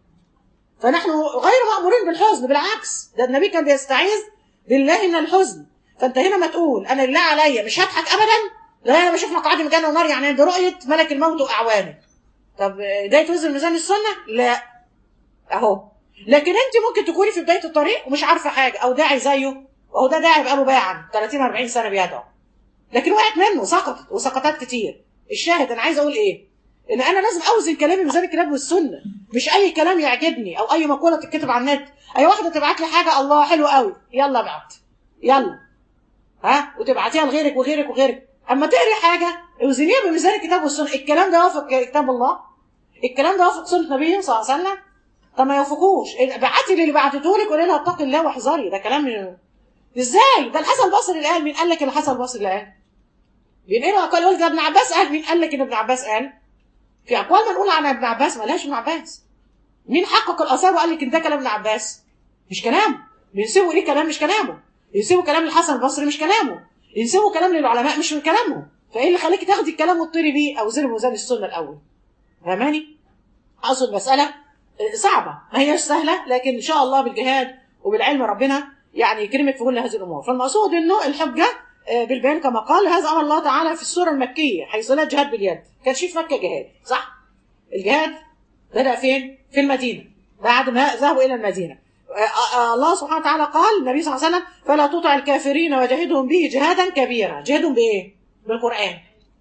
فنحن غير مأمورين بالحزن بالعكس ده النبي كان بيستعيذ بالله من الحزن فانت هنا ما تقول انا اللي عليا مش هضحك ابدا لا انا بشوف مقعدي من جنه ونار يعني ده رؤيه ملك الموت واعوانه طب ده يتوزن ميزان السنه لا اهو لكن انت ممكن تكوني في بدايه الطريق ومش عارفه حاجه او داعي زيه وهو ده داعي بقاله باعا 30 40 سنه بيدعو لكن وقعت منه سقطت وسقطات كتير الشاهد انا عايز اقول ايه ان انا لازم اوزن كلامي ميزان الكتاب والسنه مش اي كلام يعجبني او اي مقوله تتكتب على النت اي واحده تبعت لي حاجه الله حلو قوي يلا ابعت يلا ها وتبعتيها لغيرك وغيرك وغيرك اما تقري حاجه اوزنيها بميزان الكتاب والسنه الكلام ده وافق كتاب الله الكلام ده وافق سنه نبيه صلى الله عليه وسلم طب ما يوافقوش بعتي للي بعتته لك قولي لها اتقي الله واحذري ده كلام ازاي ده الحسن البصري اللي قال مين قال لك الحسن البصري اللي قال بينقلوا اقوال يقول ده ابن عباس قال مين قال لك ان ابن عباس قال في اقوال بنقول عن ابن عباس مالهاش ابن عباس مين حقق الاثار وقال لك ان ده كلام ابن عباس مش كلامه بينسبوا ليه كلام مش كلامه ينسبوا كلام الحسن البصري مش كلامه ينسبوا كلام للعلماء مش من كلامه فايه اللي خليكي تاخدي الكلام وتطيري بيه او زر ميزان السنه الاول فاهماني اقصد مساله صعبه ما هياش سهله لكن ان شاء الله بالجهاد وبالعلم ربنا يعني يكرمك في كل هذه الامور فالمقصود انه الحجه بالبيان كما قال هذا امر الله تعالى في السوره المكيه حيث لا جهاد باليد كان في مكه جهاد صح الجهاد بدا فين في المدينه بعد ما ذهبوا الى المدينه الله سبحانه وتعالى قال النبي صلى الله عليه وسلم فلا تطع الكافرين وجاهدهم به جهادا كبيرا جاهدهم بايه بالقران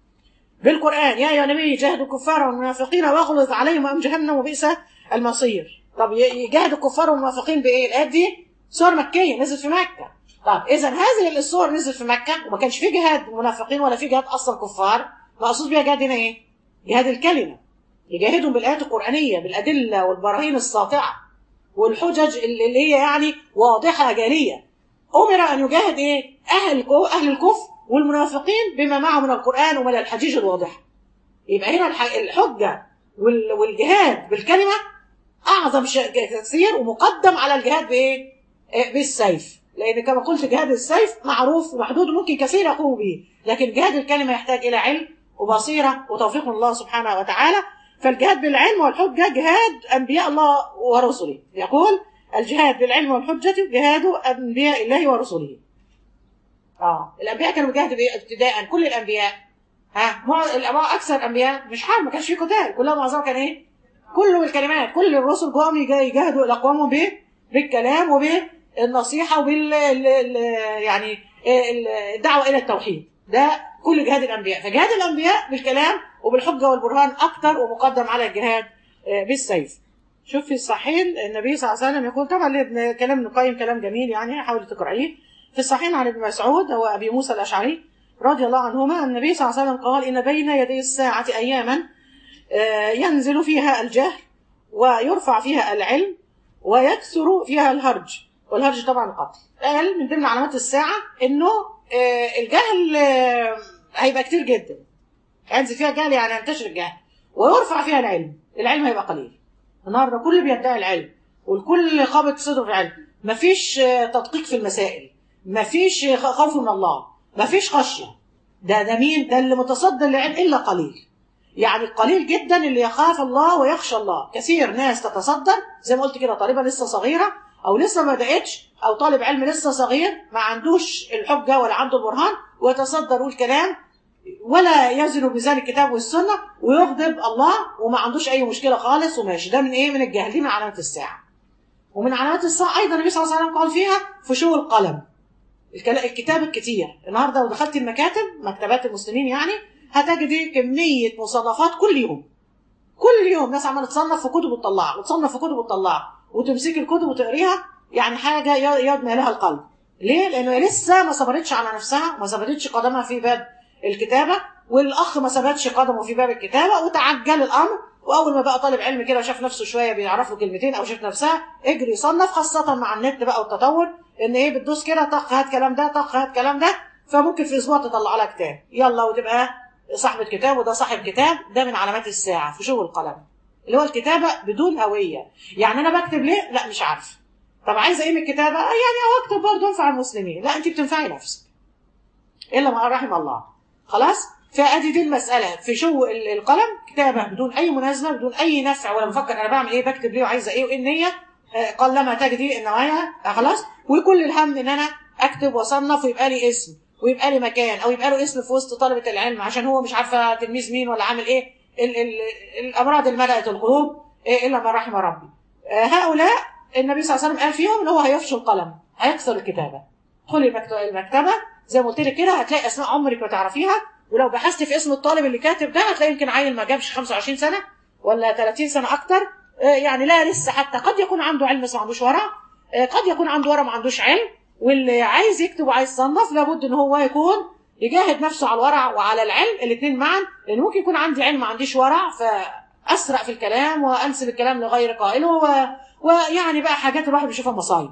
بالقران يا يا نبي جاهدوا الكفار والمنافقين واغلظ عليهم وام جهنم وبئس المصير طب يجاهد الكفار والمنافقين بايه الايات دي سور مكيه نزلت في مكه طب اذا هذه السور نزلت في مكه وما كانش في جهاد منافقين ولا في جهاد اصلا كفار مقصود بيها جهاد هنا ايه جهاد الكلمه يجاهدهم بالايات القرانيه بالادله والبراهين الساطعه والحجج اللي هي يعني واضحه جاليه امر ان يجاهد ايه اهل اهل الكفر والمنافقين بما معه من القران ومن الحجيج الواضحه يبقى هنا الحجه والجهاد بالكلمه اعظم كثير ومقدم على الجهاد بايه بالسيف لان كما قلت جهاد السيف معروف ومحدود وممكن كثير يقوم به لكن جهاد الكلمه يحتاج الى علم وبصيره وتوفيق من الله سبحانه وتعالى فالجهاد بالعلم والحجه جهاد انبياء الله ورسله يقول الجهاد بالعلم والحجه جهاد انبياء الله ورسله اه الانبياء كانوا بيجاهدوا بايه ابتداء كل الانبياء ها مع اكثر الانبياء مش حرب ما كانش في قتال كلها معظمها كان ايه كله بالكلمات كل الرسل جم يجاهدوا اقوامهم بايه بالكلام وبالنصيحه وبال ال- ال- يعني ال- الدعوه الى التوحيد ده كل جهاد الانبياء فجهاد الانبياء بالكلام وبالحجه والبرهان اكتر ومقدم على الجهاد آه، بالسيف شوف في الصحيحين النبي صلى الله عليه وسلم يقول طبعا ابن كلام ابن القيم كلام جميل يعني حاول تقرأيه في الصحيحين عن ابن مسعود هو ابي موسى الاشعري رضي الله عنهما أن النبي صلى الله عليه وسلم قال ان بين يدي الساعه اياما آه، ينزل فيها الجهل ويرفع فيها العلم ويكثر فيها الهرج والهرج طبعا القتل قال من ضمن علامات الساعه انه آه، الجهل آه، هيبقى كتير جدا ينزل فيها الجهل يعني ينتشر الجهل ويرفع فيها العلم العلم هيبقى قليل النهارده كل بيدعي العلم والكل خابط صدره في العلم مفيش آه، تدقيق في المسائل مفيش آه، خوف من الله مفيش خشيه ده ده مين ده اللي متصدر للعلم الا قليل يعني قليل جدا اللي يخاف الله ويخشى الله كثير ناس تتصدر زي ما قلت كده طالبه لسه صغيره او لسه ما بداتش او طالب علم لسه صغير ما عندوش الحجه ولا عنده البرهان ويتصدر يقول كلام ولا يزن بميزان الكتاب والسنه ويغضب الله وما عندوش اي مشكله خالص وماشي ده من ايه من الجهل دي من علامات الساعه ومن علامات الساعه ايضا النبي صلى الله عليه وسلم قال فيها فشو القلم الكلا- الكتاب الكتير النهارده لو دخلت المكاتب مكتبات المسلمين يعني هتجدي كميه مصنفات كل يوم كل يوم ناس عماله تصنف في كتب وتطلعها وتصنف في كتب وتطلعها وتمسكي الكتب وتقريها يعني حاجه ي- يدمى لها القلب ليه؟ لانه هي لسه ما صبرتش على نفسها ما ثبتتش قدمها في باب الكتابه والاخ ما ثبتش قدمه في باب الكتابه وتعجل الامر واول ما بقى طالب علم كده وشاف نفسه شويه بيعرف له كلمتين او شاف نفسها اجري صنف خاصه مع النت بقى والتطور ان ايه بتدوس كده طخ هات كلام ده طخ هات كلام ده فممكن في اسبوع تطلع لها كتاب يلا وتبقى صاحبة كتاب وده صاحب كتاب ده من علامات الساعة في شغل القلم اللي هو الكتابة بدون هوية يعني أنا بكتب ليه؟ لا مش عارف طب عايزة إيه من الكتابة؟ آه يعني أو أكتب برضه أنفع المسلمين لا أنت بتنفعي نفسك إلا ما رحم الله خلاص؟ فأدي دي المسألة في شو ال- القلم كتابة بدون أي مناسبة بدون أي نفع ولا بفكر أنا بعمل إيه بكتب ليه وعايزة إيه وإيه النية آه، قلما تجدي النوايا آه، خلاص وكل الهم إن أنا أكتب وأصنف ويبقى لي اسم ويبقى لي مكان او يبقى له اسم في وسط طلبه العلم عشان هو مش عارفه تلميذ مين ولا عامل ايه ال ال الامراض اللي ملأت القلوب إيه الا ما رحم ربي آه، هؤلاء النبي صلى الله عليه وسلم قال فيهم ان هو هيفشل القلم هيكسر الكتابه ادخلي المكت- المكتبه زي ما قلت لك كده هتلاقي اسماء عمرك ما تعرفيها ولو بحثت في اسم الطالب اللي كاتب ده هتلاقي يمكن عيل ما جابش 25 سنه ولا 30 سنه اكتر آه، يعني لا لسه حتى قد يكون عنده علم بس ما عندوش ورع آه، قد يكون عنده ورع ما عندوش علم واللي عايز يكتب وعايز يصنف لابد ان هو يكون يجاهد نفسه على الورع وعلى العلم الاثنين معا لان ممكن يكون عندي علم ما عنديش ورع فاسرع في الكلام وانسب الكلام لغير قائله و... ويعني بقى حاجات الواحد بيشوفها مصايب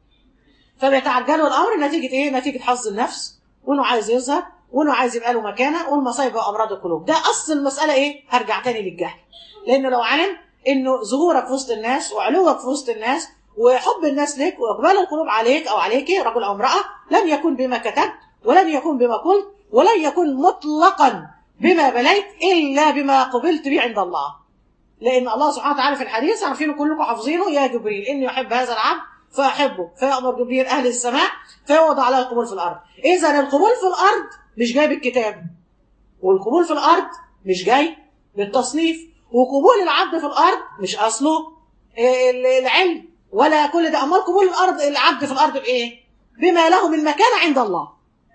فبيتعجلوا الامر نتيجه ايه؟ نتيجه حظ النفس وانه عايز يظهر وانه عايز يبقى له مكانه والمصايب وامراض القلوب ده اصل المساله ايه؟ هرجع تاني للجهل لانه لو علم انه ظهورك في وسط الناس وعلوك في وسط الناس وحب الناس لك واقبال القلوب عليك او عليك رجل او امراه لن يكون بما كتبت ولن يكون بما قلت ولن يكون مطلقا بما بليت الا بما قبلت به عند الله لان الله سبحانه وتعالى في الحديث عارفينه كلكم حافظينه يا جبريل اني يحب هذا العبد فاحبه فيامر جبريل اهل السماء فيوضع عليه القبول في الارض اذا القبول في الارض مش جاي بالكتاب والقبول في الارض مش جاي بالتصنيف وقبول العبد في الارض مش اصله ال- العلم ولا كل ده امال قبول الارض العبد في الارض بايه بما له من مكانه عند الله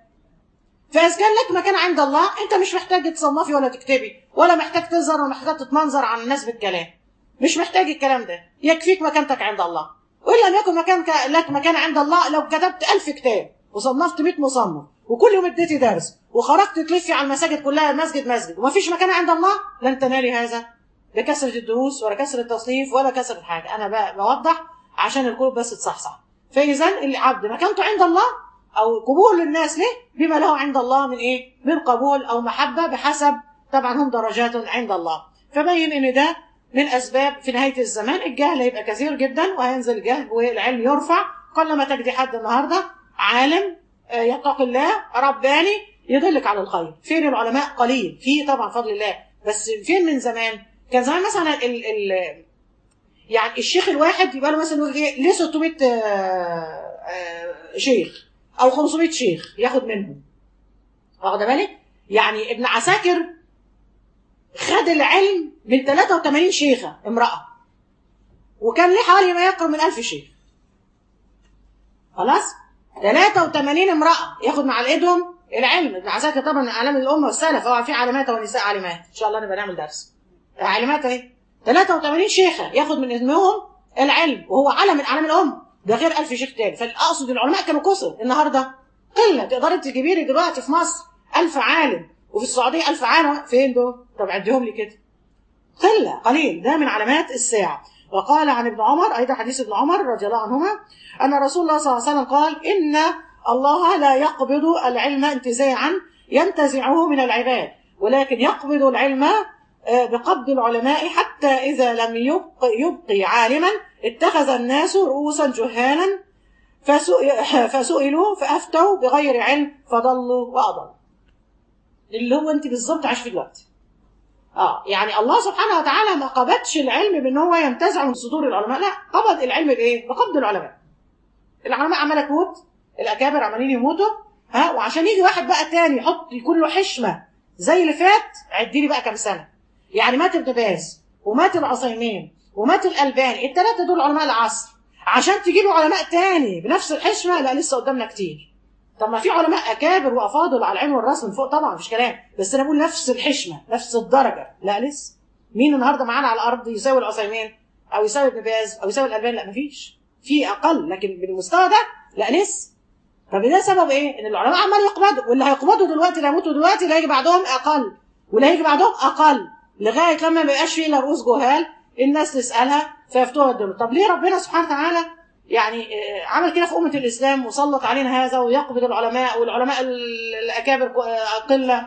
فاذا كان لك مكان عند الله انت مش محتاج تصنفي ولا تكتبي ولا محتاج تظهر ولا محتاج تتمنظر عن الناس بالكلام مش محتاج الكلام ده يكفيك مكانتك عند الله وان لم يكن مكانك لك مكان عند الله لو كتبت ألف كتاب وصنفت 100 مصنف وكل يوم اديتي درس وخرجت تلفي على المساجد كلها مسجد مسجد ومفيش مكان عند الله لن تنالي هذا بكثرة الدروس ولا كثرة التصنيف ولا كثرة حاجة أنا ب- بوضح عشان القلوب بس تصحصح فإذا العبد مكانته عند الله أو قبول الناس له بما له عند الله من إيه؟ من قبول أو محبة بحسب طبعا هم درجات عند الله فبين إن ده من أسباب في نهاية الزمان الجهل هيبقى كثير جدا وهينزل الجهل والعلم يرفع قلما تجدي حد النهارده عالم آه، يتقي الله رباني يدلك على الخير فين العلماء قليل في طبعا فضل الله بس فين من زمان كان زمان مثلا ال ال يعني الشيخ الواحد يبقى له مثلا نقول ايه ليه 600 آه، آه، شيخ او 500 شيخ ياخد منهم واخده بالك يعني ابن عساكر خد العلم من 83 شيخه امراه وكان ليه حوالي ما يقرب من 1000 شيخ خلاص 83 امراه ياخد مع ايدهم العلم ابن عساكر طبعا من اعلام الامه والسلف هو في عالمات ونساء عالمات ان شاء الله نبقى نعمل درس عالمات اهي 83 شيخه ياخد من اسمهم العلم وهو علم من اعلام الامه ده غير 1000 شيخ تاني فاقصد العلماء كانوا كثر النهارده قله تقدري تجيبي لي دلوقتي في مصر 1000 عالم وفي السعوديه 1000 عالم فين دول؟ طب عديهم لي كده قله قليل ده من علامات الساعه وقال عن ابن عمر ايضا حديث ابن عمر رضي الله عنهما ان رسول الله صلى الله عليه وسلم قال ان الله لا يقبض العلم انتزاعا ينتزعه من العباد ولكن يقبض العلم بقبض العلماء حتى إذا لم يبق يبقي عالما اتخذ الناس رؤوسا جهالا فسئلوا فأفتوا بغير علم فضلوا وأضلوا اللي هو أنت بالظبط عايش في دلوقتي اه يعني الله سبحانه وتعالى ما قبضش العلم بان هو ينتزع من صدور العلماء لا قبض العلم بايه بقبض العلماء العلماء عماله تموت الاكابر عمالين يموتوا ها وعشان يجي واحد بقى تاني يحط يكون له حشمه زي اللي فات عدي لي بقى كام سنه يعني مات ابن باز ومات العصيمين ومات الالباني الثلاثه دول علماء العصر عشان تجيبوا علماء تاني بنفس الحشمه لا لسه قدامنا كتير طب ما في علماء اكابر وافاضل على العلم والراس من فوق طبعا مفيش كلام بس انا بقول نفس الحشمه نفس الدرجه لا لسه مين النهارده معانا على الارض يساوي العثيمين او يساوي ابن باز او يساوي الالباني لا مفيش في اقل لكن بالمستوى ده لا لسه طب ده سبب ايه؟ ان العلماء عمالوا يقبضوا واللي هيقبضوا دلوقتي اللي هيموتوا دلوقتي اللي هيجي بعدهم اقل واللي هيجي بعدهم اقل لغايه لما ما يبقاش فيه الا رؤوس جهال الناس تسالها فيفتوها الدنيا طب ليه ربنا سبحانه وتعالى يعني عمل كده في امه الاسلام وسلط علينا هذا ويقبض العلماء والعلماء الاكابر قله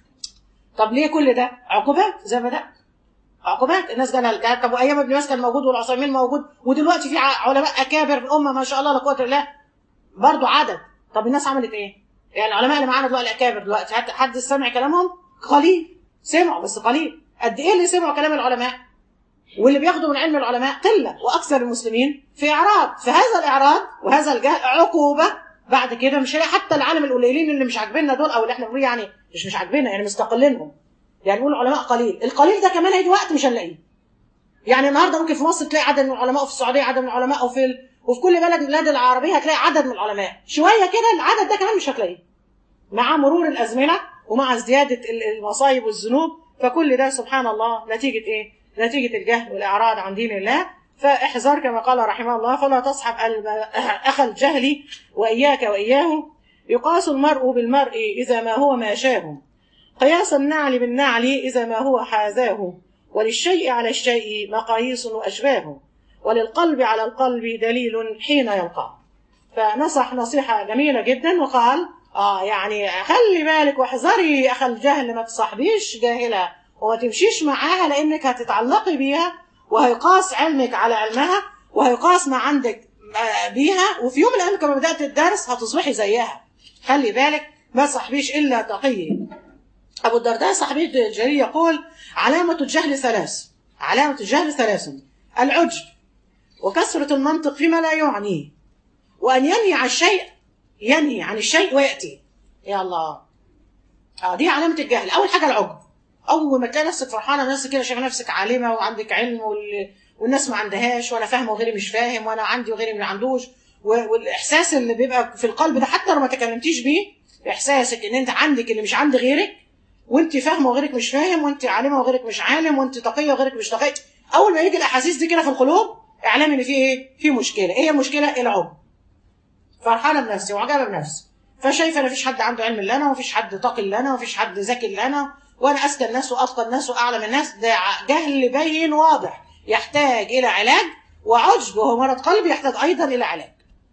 طب ليه كل ده؟ عقوبات زي ما بدات عقوبات الناس جالها طب وايام ابن باز كان موجود والعثيمين موجود ودلوقتي في علماء اكابر في الامه ما شاء الله لا قوه الا بالله برضه عدد طب الناس عملت ايه؟ يعني العلماء اللي معانا دلوقتي الاكابر دلوقتي حد سمع كلامهم؟ قليل سمعوا بس قليل قد ايه اللي سمعوا كلام العلماء؟ واللي بياخدوا من علم العلماء قله واكثر المسلمين في اعراض فهذا الاعراض وهذا الجهل عقوبه بعد كده مش هلاقي حتى العالم القليلين اللي مش عاجبيننا دول او اللي احنا بنقول يعني مش مش عاجبيننا يعني مستقلينهم يعني نقول علماء قليل القليل ده كمان هيجي وقت مش هنلاقيه يعني النهارده ممكن في مصر تلاقي عدد من العلماء وفي السعوديه عدد من العلماء وفي ال... وفي كل بلد من البلاد العربيه هتلاقي عدد من العلماء شويه كده العدد ده كمان مش هتلاقيه مع مرور الازمنه ومع ازدياده المصايب والذنوب فكل ده سبحان الله نتيجه ايه؟ نتيجه الجهل والاعراض عن دين الله فاحذر كما قال رحمه الله فلا تصحب اخ الجهل واياك واياه يقاس المرء بالمرء اذا ما هو ما شاه قياس النعل بالنعل اذا ما هو حاذاه وللشيء على الشيء مقاييس واشباه وللقلب على القلب دليل حين يلقاه فنصح نصيحة جميلة جدا وقال اه يعني خلي بالك واحذري اخ الجهل ما تصاحبيش جاهلة وما تمشيش معاها لانك هتتعلقي بيها وهيقاس علمك على علمها وهيقاس ما عندك بيها وفي يوم من الايام كما بدات الدرس هتصبحي زيها خلي بالك ما تصاحبيش الا تقي ابو الدرداء صاحبي الجليل يقول علامة الجهل ثلاث علامة الجهل ثلاث العجب وكثرة المنطق فيما لا يعنيه وأن ينهي عن الشيء ينهي عن الشيء ويأتي يا الله اه دي علامة الجهل أول حاجة العجب أول ما تلاقي نفسك فرحانة نفسك كده شايفة نفسك عالمة وعندك علم وال... والناس ما عندهاش وأنا فاهمة وغيري مش فاهم وأنا عندي وغيري ما عندوش والإحساس اللي بيبقى في القلب ده حتى لو ما تكلمتيش بيه إحساسك إن أنت عندك اللي مش عند غيرك وانت فاهمه وغيرك مش فاهم وانت عالمه وغيرك مش عالم وانت تقيه وغيرك مش تقي اول ما يجي الاحاسيس دي كده في القلوب اعلام ان في ايه في مشكله ايه المشكله العجب فرحانه بنفسي وعجبه بنفسي فشايفه ان مفيش حد عنده علم الا انا ومفيش حد تقي الا انا ومفيش حد ذكي الا انا وانا اذكى الناس واتقى الناس واعلم الناس ده جهل بين واضح يحتاج الى علاج وعجب وهو مرض قلبي يحتاج ايضا الى علاج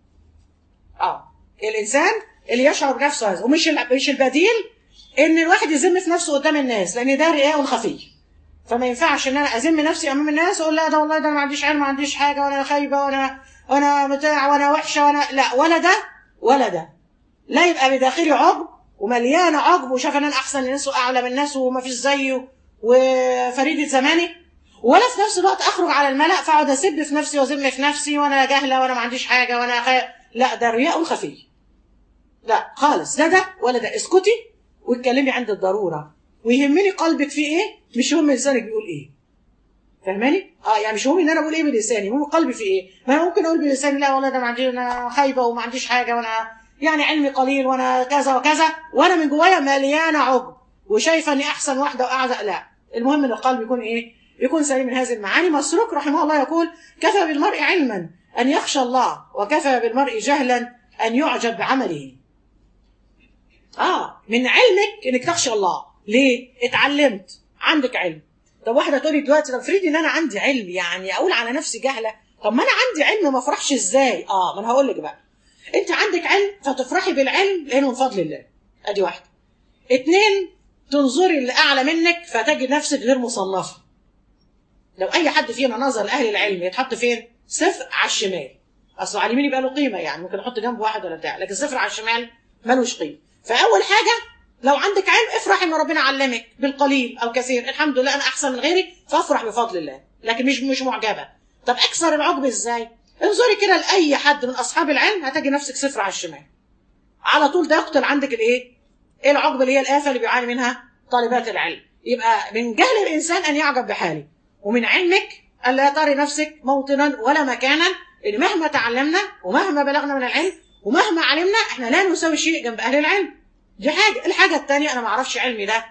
اه الانسان اللي يشعر بنفسه هذا ومش مش البديل ان الواحد يذم في نفسه قدام الناس لان ده رئاء خفي فما ينفعش ان انا اذم نفسي امام الناس واقول لا ده والله ده انا ما عنديش علم ما عنديش حاجه وانا خايبه وانا وانا بتاع وانا وحشه وانا لا ولا ده ولا ده لا يبقى بداخلي عجب ومليانه عجب وشايف ان انا احسن الناس واعلى من الناس وما فيش زيه وفريده زماني ولا في نفس الوقت اخرج على الملا فاقعد اسب في نفسي واذم في نفسي وانا جاهله وانا ما عنديش حاجه وانا خي... لا ده رياء خفي لا خالص ده ده ولا ده اسكتي واتكلمي عند الضروره ويهمني قلبك فيه ايه مش يهم لسانك بيقول ايه فاهماني؟ اه يعني مش مهم ان انا اقول ايه بلساني مهم قلبي في ايه ما انا ممكن اقول بلساني لا والله ده ما عندي انا خايبه وما عنديش حاجه وانا يعني علمي قليل وانا كذا وكذا وانا من جوايا مليانه عجب وشايفه اني احسن واحده واعزق لا المهم ان القلب يكون ايه يكون سليم من هذه المعاني مسروق رحمه الله يقول كفى بالمرء علما ان يخشى الله وكفى بالمرء جهلا ان يعجب بعمله اه من علمك انك تخشى الله ليه اتعلمت عندك علم طب واحده تقولي دلوقتي طب افرضي ان انا عندي علم يعني اقول على نفسي جهله طب ما انا عندي علم ما افرحش ازاي اه ما انا هقول لك بقى انت عندك علم فتفرحي بالعلم لانه من فضل الله ادي واحده اتنين تنظري اللي اعلى منك فتجد نفسك غير مصنفه لو اي حد فينا نظر لاهل العلم يتحط فين صفر على الشمال اصل على اليمين يبقى له قيمه يعني ممكن احط جنب واحد ولا بتاع لكن صفر على الشمال ملوش قيمه فاول حاجه لو عندك علم افرح ان ربنا علمك بالقليل او كثير الحمد لله انا احسن من غيري فافرح بفضل الله لكن مش مش معجبه طب اكسر العجب ازاي انظري كده لاي حد من اصحاب العلم هتجي نفسك صفر على الشمال على طول ده يقتل عندك الايه ايه العقبه اللي هي الافه اللي بيعاني منها طالبات العلم يبقى من جهل الانسان ان يعجب بحاله ومن علمك الا تري نفسك موطنا ولا مكانا ان مهما تعلمنا ومهما بلغنا من العلم ومهما علمنا احنا لا نساوي شيء جنب اهل العلم دي حاجه الحاجه الثانيه انا ما اعرفش علمي ده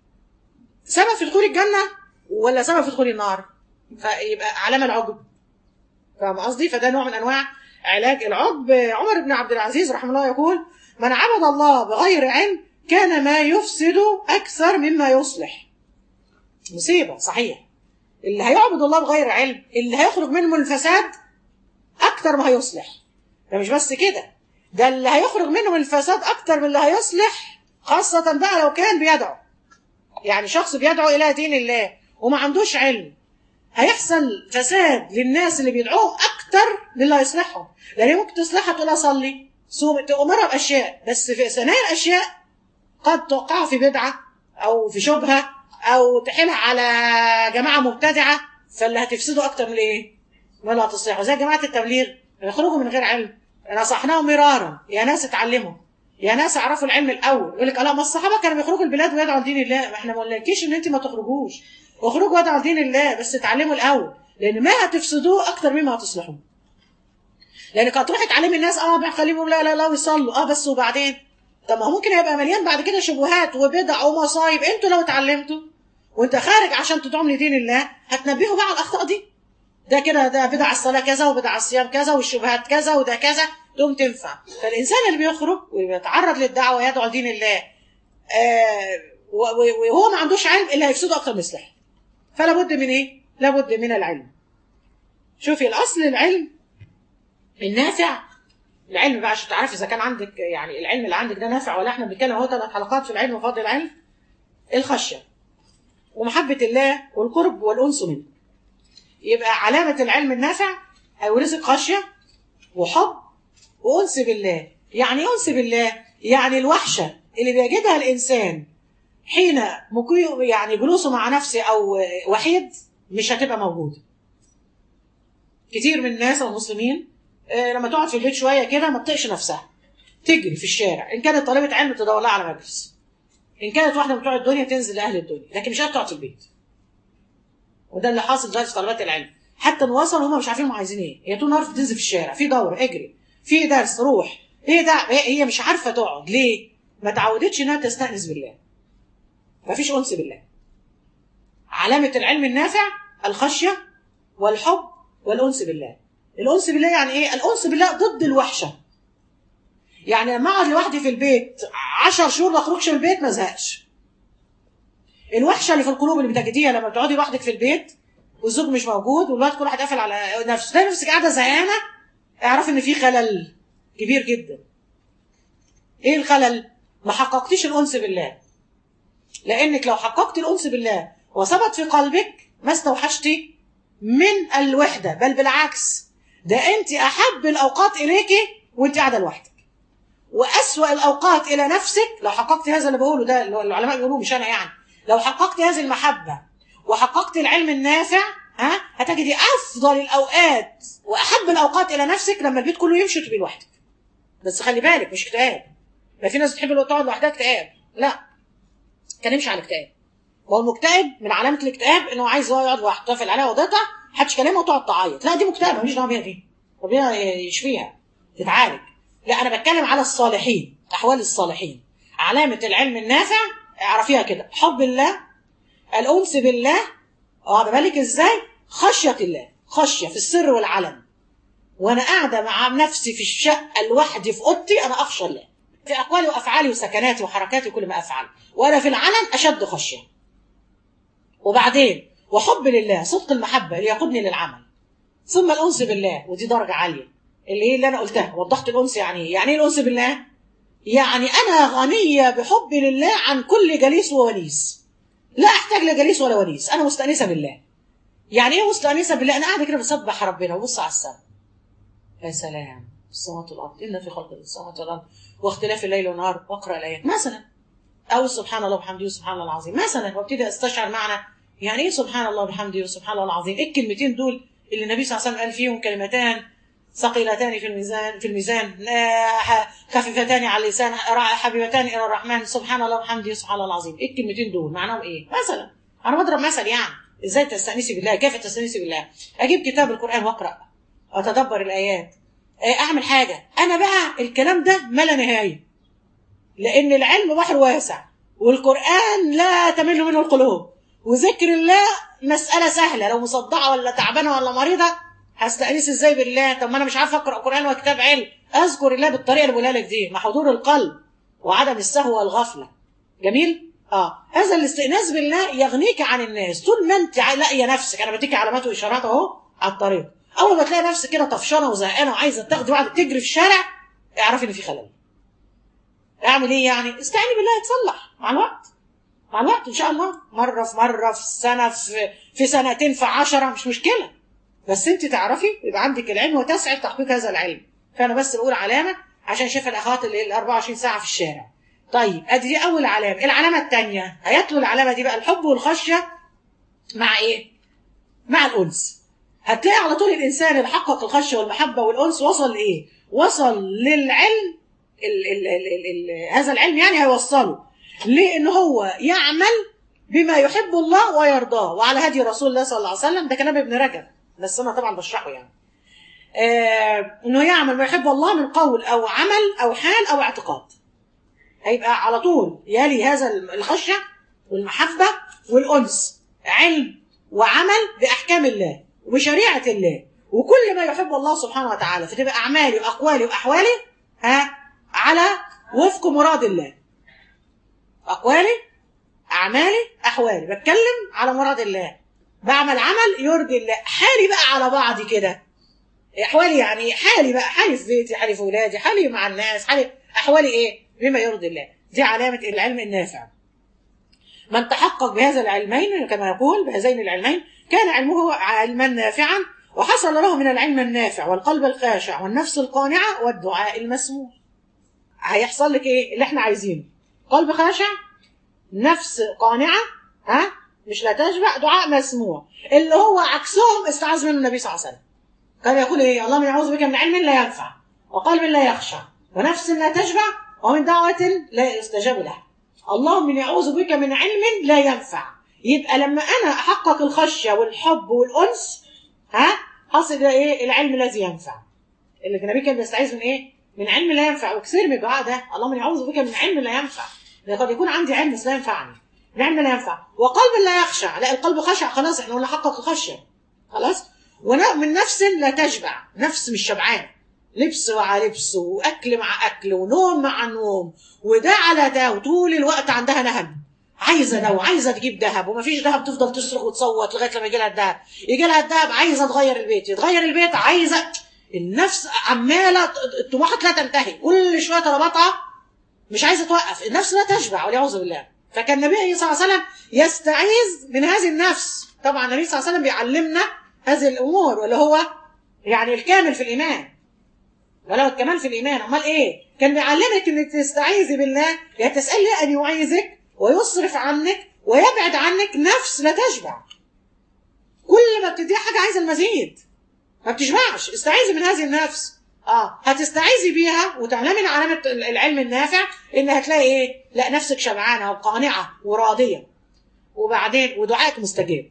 سبب في دخول الجنه ولا سبب في دخول النار فيبقى علامه العجب فاهم قصدي فده نوع من انواع علاج العجب عمر بن عبد العزيز رحمه الله يقول من عبد الله بغير علم كان ما يفسد اكثر مما يصلح مصيبه صحيح اللي هيعبد الله بغير علم اللي هيخرج منه الفساد اكتر ما هيصلح ده مش بس كده ده اللي هيخرج منه من الفساد اكتر من اللي هيصلح خاصة بقى لو كان بيدعو يعني شخص بيدعو الى دين الله وما عندوش علم هيحصل فساد للناس اللي بيدعوهم اكتر من اللي هيصلحهم لان ممكن تصلحها تقول اصلي صوم تؤمرها باشياء بس في ثنايا الاشياء قد توقعها في بدعه او في شبهه او تحيلها على جماعه مبتدعه فاللي هتفسده اكتر من ايه؟ من اللي هتصلحه زي جماعه التبليغ يخرجوا من غير علم نصحناهم مرارا يا ناس اتعلموا يا ناس اعرفوا العلم الاول يقول لك لا ما الصحابه كانوا بيخرجوا البلاد ويدعوا لدين الله ما احنا ما قلناكيش ان انت ما تخرجوش اخرجوا وادعوا لدين الله بس اتعلموا الاول لان ما هتفسدوه اكتر مما هتصلحوه لانك هتروحي تعلمي الناس اه خليهم لا لا لا ويصلوا اه بس وبعدين طب ما هو ممكن يبقى مليان بعد كده شبهات وبدع ومصايب انتوا لو اتعلمتوا وانت خارج عشان تدعم لدين الله هتنبهوا بقى على الاخطاء دي ده كده ده بدع الصلاه كذا وبدع الصيام كذا والشبهات كذا وده كذا تقوم تنفع فالانسان اللي بيخرج وبيتعرض للدعوه ويدعو لدين الله آه وهو ما عندوش علم اللي هيفسده اكتر من يصلح فلا بد من ايه؟ لابد من العلم شوفي الاصل العلم النافع العلم بقى عشان تعرفي اذا كان عندك يعني العلم اللي عندك ده نافع ولا احنا بنتكلم اهو ثلاث حلقات في العلم وفضل العلم الخشيه ومحبه الله والقرب والانس منه يبقى علامه العلم النافع هيورثك خشيه وحب وانس بالله يعني ايه انس بالله يعني الوحشه اللي بيجدها الانسان حين مكيو يعني جلوسه مع نفسه او وحيد مش هتبقى موجوده كتير من الناس المسلمين لما تقعد في البيت شويه كده ما تطيقش نفسها تجري في الشارع ان كانت طالبه علم تدور لها على مجلس ان كانت واحده من بتوع الدنيا تنزل لاهل الدنيا لكن مش هتقعد في البيت وده اللي حاصل دلوقتي في طلبات العلم حتى وصلوا هم مش عارفين هم عايزين ايه هي طول النهار بتنزل في الشارع في دوره اجري في درس روح ايه ده هي مش عارفه تقعد ليه ما تعودتش انها تستانس بالله ما فيش انس بالله علامه العلم النافع الخشيه والحب والانس بالله الانس بالله يعني ايه الانس بالله ضد الوحشه يعني لما اقعد لوحدي في البيت عشر شهور ما اخرجش من البيت ما ازهقش الوحشه اللي في القلوب اللي بتجديها لما بتقعدي لوحدك في البيت والزوج مش موجود والوقت كل واحد قافل على نفسه تلاقي نفسك قاعده زهقانه اعرف ان في خلل كبير جدا ايه الخلل ما حققتيش الانس بالله لانك لو حققت الانس بالله وثبت في قلبك ما استوحشتي من الوحده بل بالعكس ده انت احب الاوقات اليكي وانت قاعده لوحدك واسوا الاوقات الى نفسك لو حققت هذا اللي بقوله ده اللي العلماء بيقولوه مش انا يعني لو حققت هذه المحبه وحققت العلم النافع ها هتجدي افضل الاوقات واحب الاوقات الى نفسك لما البيت كله يمشي وتبقي لوحدك بس خلي بالك مش اكتئاب ما في ناس بتحب لو تقعد لوحدها اكتئاب لا كان يمشي على الاكتئاب والمكتئب من علامه الاكتئاب انه عايز هو يقعد ويحتفل عليها وضيطه محدش كلمه وتقعد تعيط لا دي مكتئبه مش دعوه بيها دي ربنا يشفيها تتعالج لا انا بتكلم على الصالحين احوال الصالحين علامه العلم النافع اعرفيها كده حب الله الانس بالله واخد بالك ازاي خشيه الله خشيه في السر والعلن وانا قاعده مع نفسي في الشقه لوحدي في اوضتي انا اخشى الله في اقوالي وافعالي وسكناتي وحركاتي كل ما افعل وانا في العلن اشد خشيه وبعدين وحب لله صدق المحبه اللي يقودني للعمل ثم الانس بالله ودي درجه عاليه اللي هي اللي انا قلتها وضحت الانس يعني ايه يعني ايه الانس بالله يعني انا غنيه بحبي لله عن كل جليس وونيس لا احتاج لجليس ولا ونيس انا مستانسه بالله يعني ايه مستانسه بالله انا قاعده كده بسبح ربنا وبص على السماء يا سلام السماوات والارض ان في خلق السماوات والارض واختلاف الليل والنهار واقرا الايات مثلا او سبحان الله وبحمده سبحان الله العظيم مثلا وابتدي استشعر معنى يعني ايه سبحان الله وبحمده سبحان الله العظيم ايه الكلمتين دول اللي النبي صلى الله عليه وسلم قال فيهم كلمتان ثقيلتان في الميزان في الميزان خفيفتان على اللسان حبيبتان الى الرحمن سبحان الله وبحمده سبحان الله العظيم ايه الكلمتين دول معناهم ايه مثلا انا بضرب مثل يعني ازاي تستانسي بالله كيف تستانسي بالله اجيب كتاب القران واقرا اتدبر الايات اعمل حاجه انا بقى الكلام ده ما لا نهايه لان العلم بحر واسع والقران لا تمل منه القلوب وذكر الله مساله سهله لو مصدعه ولا تعبانه ولا مريضه هستأنس ازاي بالله طب ما انا مش عارفه اقرا قران وكتاب علم اذكر الله بالطريقه اللي بقولها لك دي مع حضور القلب وعدم السهو والغفله جميل اه هذا الاستئناس بالله يغنيك عن الناس طول ما انت لاقيه نفسك انا بديكي علامات واشارات اهو على الطريق اول ما تلاقي نفسك كده طفشانه وزهقانه وعايزه تاخدي بعض تجري في الشارع اعرفي ان في خلل اعمل ايه يعني استعيني بالله يتصلح مع الوقت مع الوقت ان شاء الله مره في مره في سنه في في سنتين في عشرة مش مشكله بس انت تعرفي يبقى عندك العلم وتسعي لتحقيق هذا العلم فانا بس بقول علامه عشان شايف الاخوات اللي ال 24 ساعه في الشارع طيب ادي دي اول علامه العلامه الثانيه هيتلو العلامه دي بقى الحب والخشيه مع ايه مع الانس هتلاقي على طول الانسان اللي حقق الخشيه والمحبه والانس وصل لايه وصل للعلم ال ال ال ال ال هذا العلم يعني هيوصله لان هو يعمل بما يحب الله ويرضاه وعلى هدي رسول الله صلى الله عليه وسلم ده كلام ابن رجب بس انا طبعا بشرحه يعني آه انه يعمل ما يحب الله من قول او عمل او حال او اعتقاد هيبقى على طول يلي هذا الخشيه والمحبه والانس علم وعمل باحكام الله وشريعه الله وكل ما يحب الله سبحانه وتعالى فتبقى اعمالي واقوالي واحوالي ها على وفق مراد الله اقوالي اعمالي احوالي بتكلم على مراد الله بعمل عمل يرضي الله حالي بقى على بعضي كده احوالي يعني حالي بقى حالي في بيتي حالي في ولادي حالي مع الناس حالي احوالي ايه بما يرضي الله دي علامه العلم النافع من تحقق بهذا العلمين كما يقول بهذين العلمين كان علمه علما نافعا وحصل له من العلم النافع والقلب الخاشع والنفس القانعه والدعاء المسموع هيحصل لك ايه اللي احنا عايزينه قلب خاشع نفس قانعه ها مش لا تشبع دعاء مسموع اللي هو عكسهم استعاذ منه النبي صلى الله عليه وسلم كان يقول ايه اللهم يعوذ بك من علم لا ينفع وقلب لا يخشع ونفس لا تشبع ومن دعوة لا يستجاب لها اللهم اني اعوذ بك من علم لا ينفع يبقى لما انا احقق الخشيه والحب والانس ها حصل ايه العلم الذي ينفع اللي النبي كان بيستعيذ من ايه من علم لا ينفع وكثير من الدعاء ده اللهم اني اعوذ بك من علم لا ينفع لان قد يكون عندي علم بس لا ينفعني علم لا ينفع وقلب لا يخشع لا القلب خشع خلاص احنا قلنا حقق الخشيه خلاص ومن نفس لا تشبع نفس مش شبعان لبس مع لبس واكل مع اكل ونوم مع نوم وده على ده وطول الوقت عندها نهم عايزه ده وعايزه تجيب ذهب ومفيش ذهب تفضل تصرخ وتصوت لغايه لما يجي لها الذهب يجي لها الذهب عايزه تغير البيت يتغير البيت عايزه النفس عماله الطموحات لا تنتهي كل شويه طلباتها مش عايزه توقف النفس لا تشبع والعياذ بالله فكان النبي صلى الله عليه وسلم يستعيذ من هذه النفس طبعا النبي صلى الله عليه وسلم بيعلمنا هذه الامور واللي هو يعني الكامل في الايمان ولو الكمال في الايمان امال ايه كان بيعلمك انك تستعيذي بالله يا تسالي ان يعيذك ويصرف عنك ويبعد عنك نفس لا تشبع كل ما بتديها حاجه عايزه المزيد ما بتشبعش استعيذي من هذه النفس اه هتستعيذي بيها وتعلمي علامه العلم النافع ان هتلاقي ايه لا نفسك شبعانه وقانعه وراضيه وبعدين ودعائك مستجاب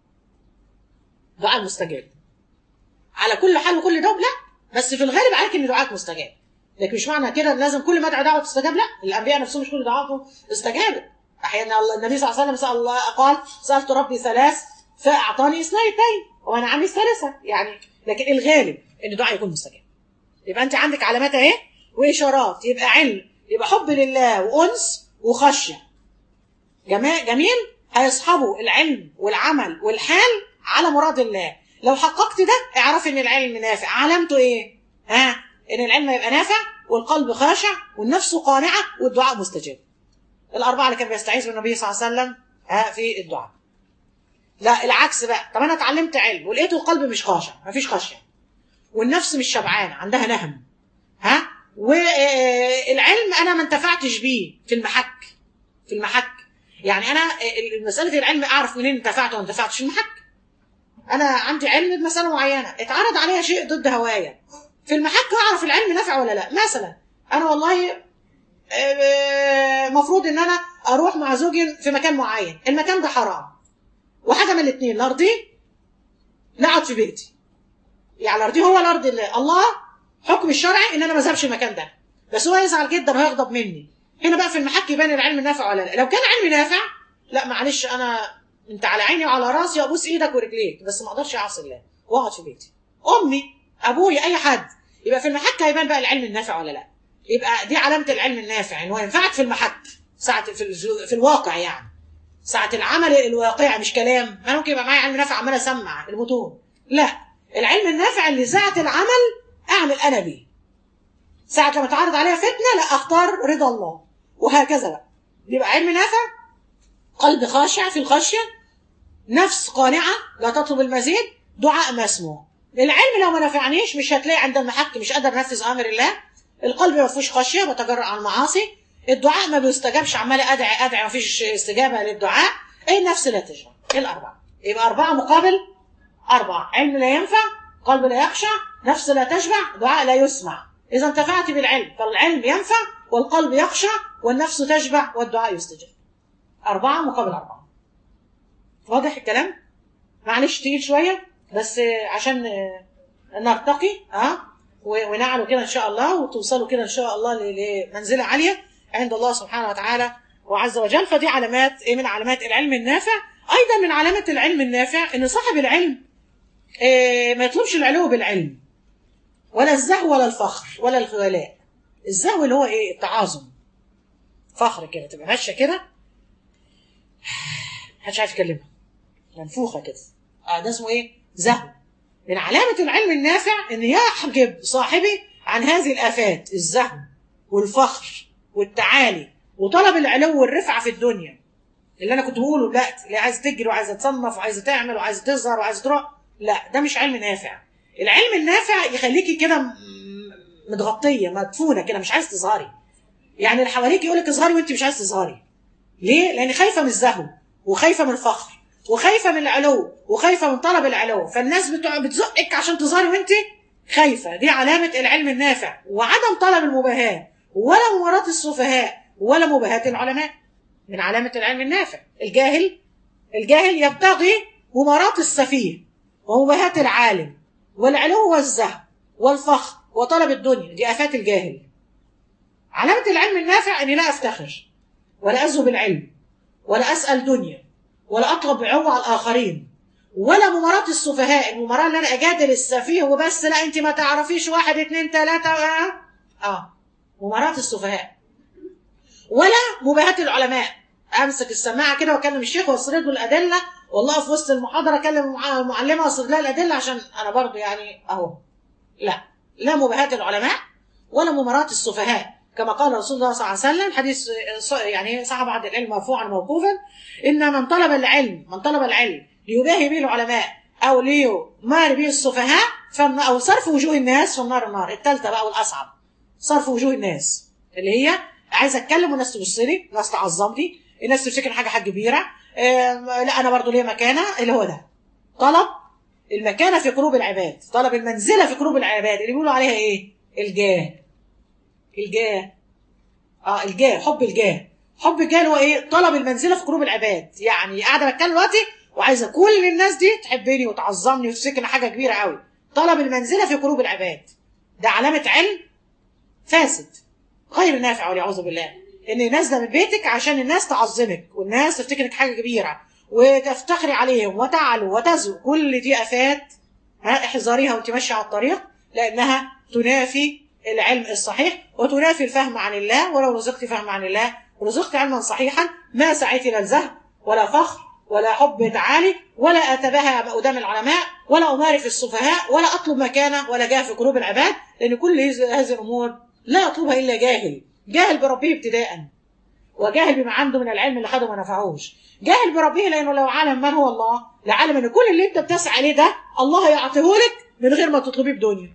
دعاء مستجاب على كل حال وكل دوم لا بس في الغالب عليك ان دعائك مستجاب لكن مش معنى كده ان لازم كل ما ادعي دعوه تستجاب لا الانبياء نفسهم مش كل دعواتهم استجابت احيانا الله النبي صلى الله عليه وسلم سال الله قال سالت ربي ثلاث فاعطاني اثنتين وانا عندي الثالثه يعني لكن الغالب ان الدعاء يكون مستجاب يبقى انت عندك علامات اهي واشارات يبقى علم يبقى حب لله وانس وخشيه جميل جميل هيصحبوا العلم والعمل والحال على مراد الله لو حققت ده اعرف ان العلم نافع علامته ايه ها ان العلم يبقى نافع والقلب خاشع والنفس قانعه والدعاء مستجاب الاربعه اللي كان بيستعيذ بالنبي صلى الله عليه وسلم ها في الدعاء لا العكس بقى طب انا اتعلمت علم ولقيته القلب مش خاشع مفيش خشيه والنفس مش شبعانه عندها نهم ها والعلم انا ما انتفعتش بيه في المحك في المحك يعني انا مساله العلم اعرف منين انتفعت وما انتفعتش في المحك انا عندي علم بمساله معينه اتعرض عليها شيء ضد هوايا في المحك اعرف العلم نافع ولا لا مثلا انا والله المفروض ان انا اروح مع زوجي في مكان معين المكان ده حرام وحاجه من الاثنين لا ارضيه لا اقعد في بيتي يعني ارضيه هو الارض الله الله حكم الشرعي ان انا ما اذهبش المكان ده بس هو يزعل جدا وهيغضب مني هنا بقى في المحك يبان العلم نافع ولا لا لو كان علم نافع لا معلش انا انت على عيني وعلى راسي ابوس ايدك ورجليك بس ما اقدرش اعصي الله واقعد في بيتي امي ابويا اي حد يبقى في المحك هيبان بقى العلم النافع ولا لا يبقى دي علامه العلم النافع ان هو ينفعك في المحك ساعه في, في الواقع يعني ساعه العمل الواقعي مش كلام ما ممكن يبقى معايا علم نافع عمال اسمع المتون لا العلم النافع اللي ساعه العمل اعمل انا بيه ساعه لما تعرض عليها فتنه لا اختار رضا الله وهكذا بقى يبقى علم نافع قلب خاشع في الخشيه نفس قانعه لا تطلب المزيد دعاء مسموع العلم لو ما نفعنيش مش هتلاقي عند المحك مش قادر انفذ امر الله القلب ما فيهوش خشيه بتجرأ على المعاصي الدعاء ما بيستجابش عمال ادعي ادعي ما فيش استجابه للدعاء اي النفس لا تشبع الاربعه يبقى اربعه مقابل اربعه علم لا ينفع قلب لا يخشع نفس لا تشبع دعاء لا يسمع اذا انتفعت بالعلم فالعلم ينفع والقلب يخشع والنفس تشبع والدعاء يستجاب أربعة مقابل أربعة واضح الكلام؟ معلش تقيل شوية بس عشان نرتقي ها ونعلو كده إن شاء الله وتوصلوا كده إن شاء الله لمنزلة عالية عند الله سبحانه وتعالى وعز وجل فدي علامات إيه من علامات العلم النافع أيضا من علامات العلم النافع إن صاحب العلم إيه ما يطلبش العلو بالعلم ولا الزهو ولا الفخر ولا الخيلاء الزهو اللي هو ايه التعاظم فخر كده تبقى ماشيه كده محدش عارف يكلمها منفوخه كده اه ده اسمه ايه زهو من علامه العلم النافع ان يحجب صاحبي عن هذه الافات الزهو والفخر والتعالي وطلب العلو والرفعه في الدنيا اللي انا كنت بقوله دلوقتي اللي عايزه تجري وعايزه تصنف وعايزه تعمل وعايزه تظهر وعايزه تروح لا ده مش علم نافع العلم النافع يخليكي كده متغطيه مدفونه كده مش عايز تظهري يعني اللي حواليك يقول لك اظهري وانت مش عايز تظهري ليه لان خايفه من الزهو وخايفه من الفخر وخايفه من العلو وخايفه من طلب العلو فالناس بتوع بتزقك عشان تظهري وانت خايفه دي علامه العلم النافع وعدم طلب المباهاه ولا مباراه السفهاء ولا مباهاه العلماء من علامه العلم النافع الجاهل الجاهل يبتغي مباراه السفيه ومباهاه العالم والعلو والزهو والفخر وطلب الدنيا دي آفات الجاهل علامة العلم النافع أني لا أفتخر ولا أذهب العلم ولا أسأل دنيا ولا أطلب علو على الآخرين ولا مماراة السفهاء المماراة اللي أنا أجادل السفيه وبس لا أنت ما تعرفيش واحد اتنين تلاتة آه, آه. مماراة السفهاء ولا مباهاة العلماء أمسك السماعة كده وأكلم الشيخ وأسرد له الأدلة والله في وسط المحاضرة أكلم المعلمة وأسرد لها الأدلة عشان أنا برضو يعني أهو لا لا مباهاة العلماء ولا مماراة السفهاء كما قال رسول الله صلى الله عليه وسلم حديث يعني صح بعض العلم مرفوعا موقوفا ان من طلب العلم من طلب العلم ليباهي به العلماء او ليمار به السفهاء او صرف وجوه الناس فالنار النار الثالثه بقى والاصعب صرف وجوه الناس اللي هي عايزه اتكلم والناس تبص لي الناس تعظمني الناس تفتكر حاجه حاجه كبيره لا انا برضو ليا مكانه اللي هو ده طلب المكانه في قلوب العباد طلب المنزله في قلوب العباد اللي بيقولوا عليها ايه الجاه الجاه اه الجاه حب الجاه حب الجاه هو ايه طلب المنزله في قلوب العباد يعني قاعده بتكلم دلوقتي وعايزه كل الناس دي تحبني وتعظمني وتفتكر حاجه كبيره قوي طلب المنزله في قلوب العباد ده علامه علم فاسد غير نافع والعياذ بالله ان نازله من بيتك عشان الناس تعظمك والناس تفتكرك حاجه كبيره وتفتخري عليهم وتعلو وتزو كل دي افات ها احذريها وانت ماشيه على الطريق لانها تنافي العلم الصحيح وتنافي الفهم عن الله ولو رزقت فهم عن الله ورزقت علما صحيحا ما سعيت لا الزهد ولا فخر ولا حب تعالي ولا اتباهى قدام العلماء ولا اماري في السفهاء ولا اطلب مكانه ولا جاه في قلوب العباد لان كل هذه الامور لا يطلبها الا جاهل جاهل بربه ابتداء وجاهل بما عنده من العلم اللي خده ما نفعوش جاهل بربه لانه لو علم من هو الله لعلم ان كل اللي انت بتسعى عليه ده الله يعطيه لك من غير ما تطلبيه بدنيا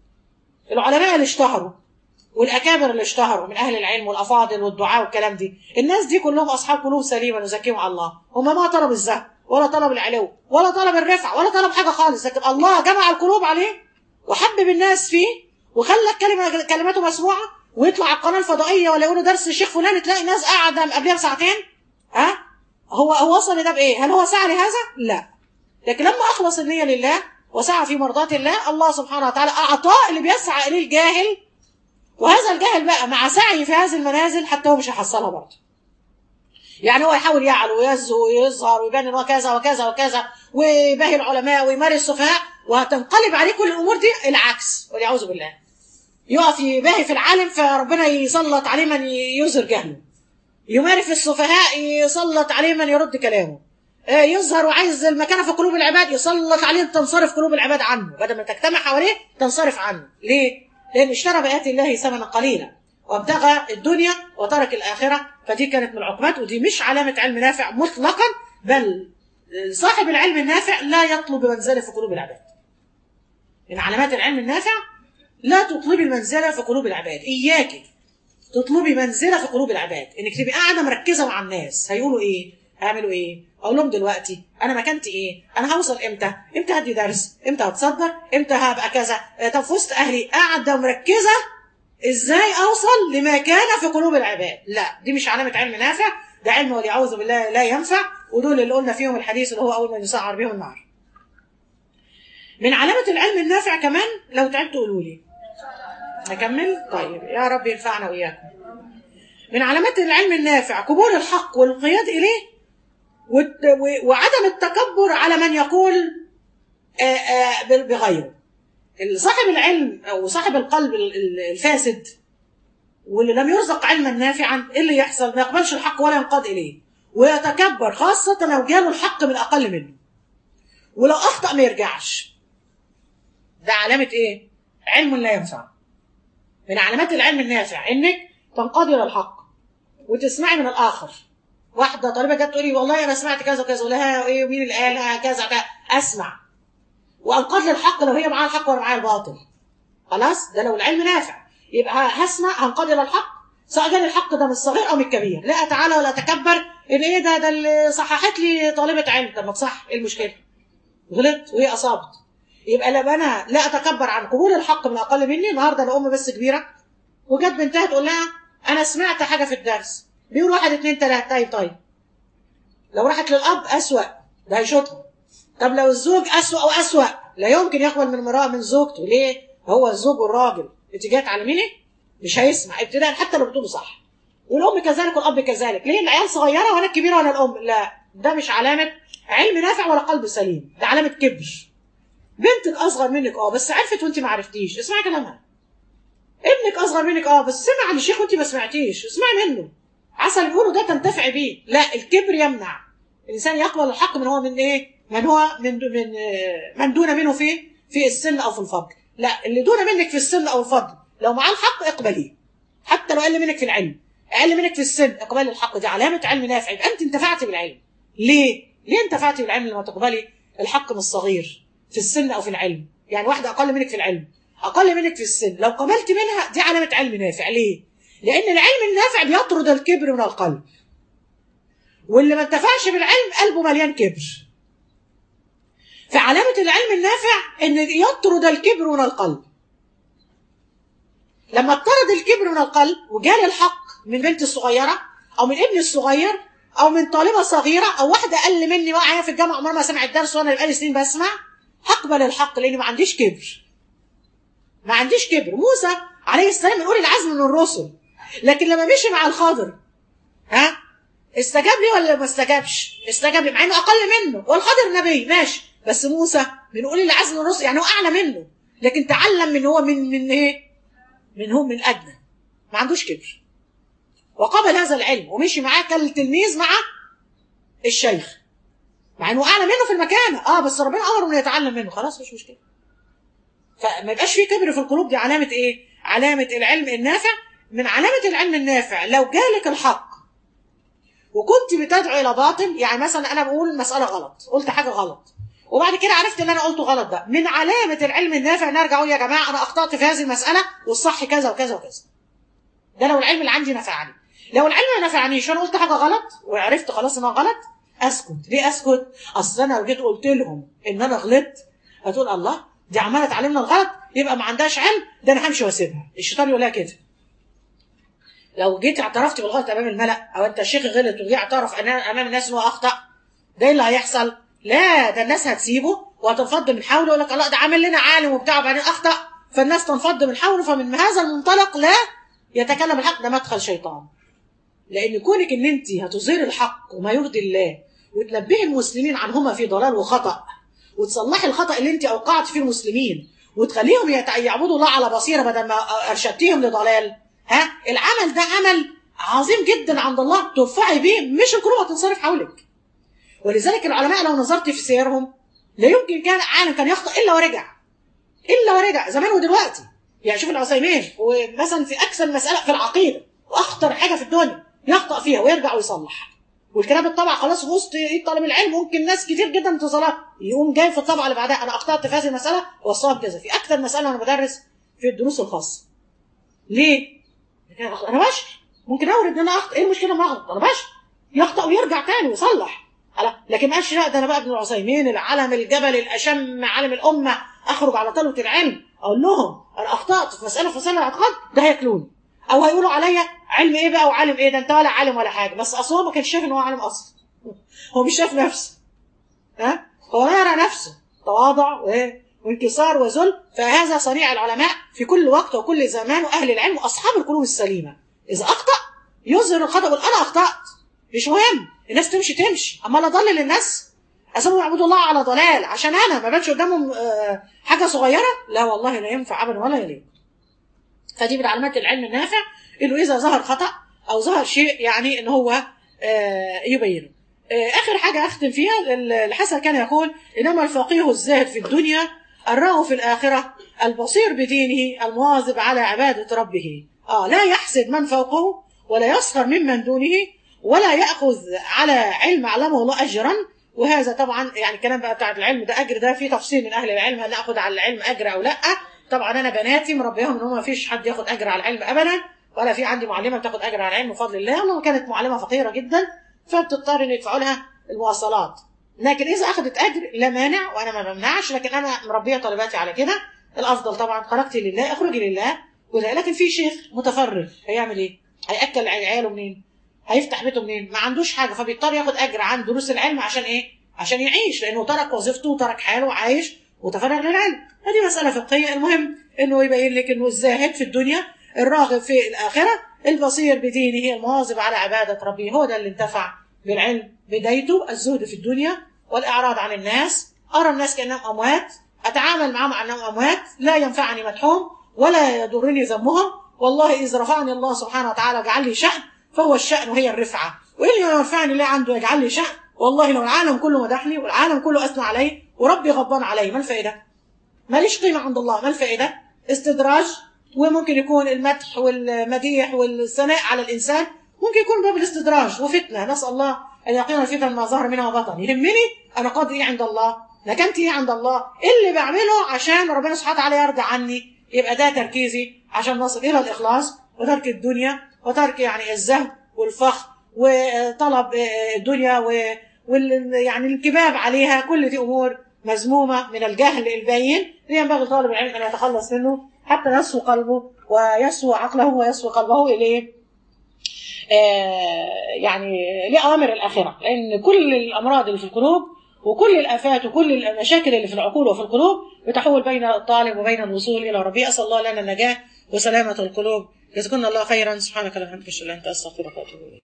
العلماء اللي اشتهروا والاكابر اللي اشتهروا من اهل العلم والافاضل والدعاء والكلام دي الناس دي كلهم اصحاب قلوب سليمه نزكيهم على الله هم ما طلب الزهد ولا طلب العلو ولا طلب الرفع ولا طلب حاجه خالص لكن الله جمع القلوب عليه وحبب الناس فيه وخلى كلمه كلماته مسموعه ويطلع على القناه الفضائيه ولا يقولوا درس الشيخ فلان تلاقي ناس قاعده قبلها بساعتين ها هو هو وصل لده بايه؟ هل هو سعى لهذا؟ لا لكن لما اخلص النيه لله وسعى في مرضات الله الله سبحانه وتعالى اعطاه اللي بيسعى اليه الجاهل وهذا الجاهل بقى مع سعي في هذه المنازل حتى هو مش هيحصلها برضه يعني هو يحاول يعلو ويزهو ويظهر ويبان ان هو كذا وكذا وكذا ويباهي العلماء ويمارس السفهاء وهتنقلب عليه كل الامور دي العكس والعياذ بالله يقف يباهي في العالم فربنا يسلط عليه من يظهر جهله يماري في السفهاء يسلط عليه من يرد كلامه يظهر وعايز المكانه في قلوب العباد يسلط عليه تنصرف قلوب العباد عنه بدل ما تجتمع حواليه تنصرف عنه ليه؟ لان اشترى بآيات الله ثمنا قليلا وابتغى الدنيا وترك الاخره فدي كانت من العقوبات ودي مش علامه علم نافع مطلقا بل صاحب العلم النافع لا يطلب منزله في قلوب العباد من علامات العلم النافع لا تطلبي المنزله في قلوب العباد اياك تطلبي منزله في قلوب العباد انك تبقي قاعده مركزه مع الناس هيقولوا ايه هيعملوا ايه اقول لهم دلوقتي انا مكانتي ايه انا هوصل امتى امتى هدي درس امتى هتصدر امتى هبقى كذا طب في وسط اهلي قاعده مركزه ازاي اوصل لمكانه في قلوب العباد لا دي مش علامه علم نافع ده علم والعياذ بالله لا ينفع ودول اللي قلنا فيهم الحديث اللي هو اول ما يسعر بهم النار من علامه العلم النافع كمان لو تعبتوا قولوا لي نكمل طيب يا رب ينفعنا واياكم من علامات العلم النافع قبول الحق والانقياد اليه وعدم التكبر على من يقول بغيره صاحب العلم او صاحب القلب الفاسد واللي لم يرزق علما نافعا ايه اللي يحصل ما يقبلش الحق ولا ينقاد اليه ويتكبر خاصة لو جاله الحق من اقل منه ولو اخطأ ما يرجعش ده علامة ايه علم لا ينفع من علامات العلم النافع انك تنقادي للحق وتسمعي من الاخر واحده طالبه جت تقولي والله انا سمعت كذا وكذا ولها ايه ومين اللي قالها كذا كذا اسمع وانقاد للحق لو هي معاها الحق وانا معايا الباطل خلاص ده لو العلم نافع يبقى هسمع هنقاد للحق سواء كان الحق ده من الصغير او من الكبير لا اتعالى ولا اتكبر ان ايه ده ده اللي صححت لي طالبه علم طب ما تصح ايه المشكله غلطت وهي اصابت يبقى لما انا لا اتكبر عن قبول الحق من اقل مني النهارده انا ام بس كبيره وجت بنتها تقول لها انا سمعت حاجه في الدرس بيقول واحد اتنين تلاته طيب طيب لو راحت للاب اسوأ ده هيشوطها طب لو الزوج اسوأ او اسوأ لا يمكن يقبل من امراه من زوجته ليه؟ هو الزوج والراجل انت جايه تعلميني؟ مش هيسمع ابتداء حتى لو بتقولي صح والام كذلك والاب كذلك ليه العيال صغيره وانا الكبيره وانا الام لا ده مش علامه علم نافع ولا قلب سليم ده علامه كبر بنتك اصغر منك اه بس عرفت وانت ما عرفتيش اسمعي كلامها ابنك اصغر منك اه بس سمع عن الشيخ وانت ما سمعتيش اسمعي منه عسى اللي بيقوله ده تنتفع بيه لا الكبر يمنع الانسان يقبل الحق من هو من ايه من هو من من من دون منه في في السن او في الفضل لا اللي دون منك في السن او الفضل لو معاه الحق اقبليه حتى لو اقل منك في العلم اقل منك في السن اقبال الحق دي علامه علم نافع يبقى انت انتفعتي بالعلم ليه ليه انتفعتي بالعلم لما تقبلي الحق من الصغير في السن او في العلم يعني واحده اقل منك في العلم اقل منك في السن لو قبلت منها دي علامه علم نافع ليه لان العلم النافع بيطرد الكبر من القلب واللي ما انتفعش بالعلم قلبه مليان كبر فعلامة العلم النافع ان يطرد الكبر من القلب لما اطرد الكبر من القلب وجال الحق من بنت الصغيرة او من ابني الصغير او من طالبه صغيره او واحده اقل مني معايا في الجامعه عمرها ما سمعت درس وانا بقالي سنين بسمع هقبل الحق لاني ما عنديش كبر ما عنديش كبر موسى عليه السلام من اولي العزم من الرسل لكن لما مشي مع الخضر ها استجاب لي ولا ما استجابش استجاب لي مع انه اقل منه والخضر نبي ماشي بس موسى من اولي العزم من الرسل يعني هو اعلى منه لكن تعلم من هو من من ايه من هو من ادنى ما عندوش كبر وقبل هذا العلم ومشي معاه كالتلميذ مع الشيخ مع انه اعلى منه في المكانه اه بس ربنا امره انه يتعلم منه خلاص مش مشكله فما يبقاش في كبر في القلوب دي علامه ايه علامه العلم النافع من علامه العلم النافع لو جالك الحق وكنت بتدعو الى باطل يعني مثلا انا بقول مساله غلط قلت حاجه غلط وبعد كده عرفت اللي انا قلته غلط ده من علامه العلم النافع ان ارجع اقول يا جماعه انا اخطات في هذه المساله والصح كذا وكذا وكذا ده لو العلم اللي عندي نفعني لو العلم ما نفعنيش وانا قلت حاجه غلط وعرفت خلاص انها غلط اسكت ليه اسكت اصل انا لو جيت قلت لهم ان انا غلطت هتقول الله دي عماله تعلمنا الغلط يبقى ما عندهاش علم ده انا همشي واسيبها الشيطان يقول لها كده لو جيت اعترفت بالغلط امام الملا او انت الشيخ غلط وجي اعترف امام الناس انه اخطا ده اللي هيحصل لا ده الناس هتسيبه وهتنفض من حوله يقول لك الله ده عامل لنا عالم وبتاع وبعدين اخطا فالناس تنفض من حوله فمن هذا المنطلق لا يتكلم الحق ده مدخل شيطان لان كونك ان انت هتظهر الحق وما يرضي الله وتنبهي المسلمين عنهما في ضلال وخطا وتصلحي الخطا اللي انت اوقعت فيه المسلمين وتخليهم يعبدوا الله على بصيره بدل ما ارشدتيهم لضلال ها العمل ده عمل عظيم جدا عند الله ترفعي بيه مش القلوب هتنصرف حولك ولذلك العلماء لو نظرت في سيرهم لا يمكن كان عالم كان يخطئ الا ورجع الا ورجع زمان ودلوقتي يعني شوف العثيمين ومثلا في اكثر مساله في العقيده واخطر حاجه في الدنيا يخطأ فيها ويرجع ويصلح والكلام الطبع خلاص في وسط طالب العلم ممكن ناس كتير جدا تصلح يقوم جاي في الطبعه اللي بعدها انا اخطات في هذه المساله والصواب كذا في اكثر مساله انا بدرس في الدروس الخاصه ليه؟ انا بشر ممكن اورد ان انا اخطا ايه المشكله ما اغلط انا بشر يخطا ويرجع تاني ويصلح لكن ما لا ده انا بقى ابن العثيمين العلم الجبل الاشم عالم الامه اخرج على طلبه العلم اقول لهم انا اخطات في مساله في مساله الاعتقاد ده هياكلوني او هيقولوا عليا علم ايه بقى وعالم ايه ده انت ولا عالم ولا حاجه بس اصلا هو ما كانش شايف ان هو عالم اصلا هو مش شايف نفسه ها هو يرى نفسه تواضع وايه وانكسار وذل فهذا صنيع العلماء في كل وقت وكل زمان واهل العلم واصحاب القلوب السليمه اذا اخطا يظهر الخطا يقول انا اخطات مش مهم الناس تمشي تمشي اما اضلل الناس اسيبهم يعبدوا الله على ضلال عشان انا ما بانش قدامهم حاجه صغيره لا والله لا ينفع ابدا ولا يليق فدي من علامات العلم النافع انه اذا ظهر خطا او ظهر شيء يعني ان هو يبينه اخر حاجه اختم فيها الحسن كان يقول انما الفقيه الزاهد في الدنيا الراغب في الاخره البصير بدينه المواظب على عباده ربه اه لا يحسد من فوقه ولا يسخر ممن دونه ولا ياخذ على علم علمه الله اجرا وهذا طبعا يعني الكلام بقى بتاع العلم ده اجر ده في تفصيل من اهل العلم هل ناخذ على العلم اجر او لا طبعا انا بناتي مربيهم ان هم ما فيش حد ياخد اجر على العلم ابدا ولا في عندي معلمه بتاخد اجر على العلم بفضل الله الله كانت معلمه فقيره جدا فبتضطر ان يدفعوا لها المواصلات لكن اذا اخذت اجر لا مانع وانا ما بمنعش لكن انا مربيه طالباتي على كده الافضل طبعا خرجتي لله اخرجي لله لكن في شيخ متفرغ هيعمل ايه؟ هياكل عياله منين؟ هيفتح بيته منين؟ ما عندوش حاجه فبيضطر ياخد اجر عن دروس العلم عشان ايه؟ عشان يعيش لانه ترك وظيفته وترك حاله وعايش وتفرغ للعلم هذه مساله فقهيه المهم انه يبين لك انه الزاهد في الدنيا الراغب في الاخره البصير بدينه المواظب على عباده ربه هو ده اللي انتفع بالعلم بدايته الزهد في الدنيا والاعراض عن الناس ارى الناس كانهم اموات اتعامل معهم انهم اموات لا ينفعني مدحهم ولا يضرني ذمهم والله اذا رفعني الله سبحانه وتعالى وجعل لي شأن فهو الشأن وهي الرفعه واللي ينفعني الله عنده يجعل لي شأن والله لو العالم كله مدحني والعالم كله اثنى علي وربي غضبان علي ما الفائده؟ ماليش قيمه عند الله ما الفائده؟ استدراج وممكن يكون المدح والمديح والثناء على الانسان ممكن يكون باب الاستدراج وفتنه نسال الله ان يقينا الفتن ما ظهر منها وبطن يهمني انا قدري عند الله مكانتي ايه عند الله اللي بعمله عشان ربنا سبحانه وتعالى يرضى عني يبقى ده تركيزي عشان نصل الى الاخلاص وترك الدنيا وترك يعني الزهد والفخر وطلب الدنيا وال يعني الانكباب عليها كل دي امور مذمومه من الجهل البين ينبغي طالب العلم ان يتخلص منه حتى يسوى قلبه ويسوى عقله ويسوى قلبه اليه آه يعني لاوامر الاخره لان كل الامراض اللي في القلوب وكل الافات وكل المشاكل اللي في العقول وفي القلوب بتحول بين الطالب وبين الوصول الى ربي اسال الله لنا النجاه وسلامه القلوب جزاكم الله خيرا سبحانك اللهم وبحمدك اشهد ان لا اله الا انت استغفرك واتوب اليك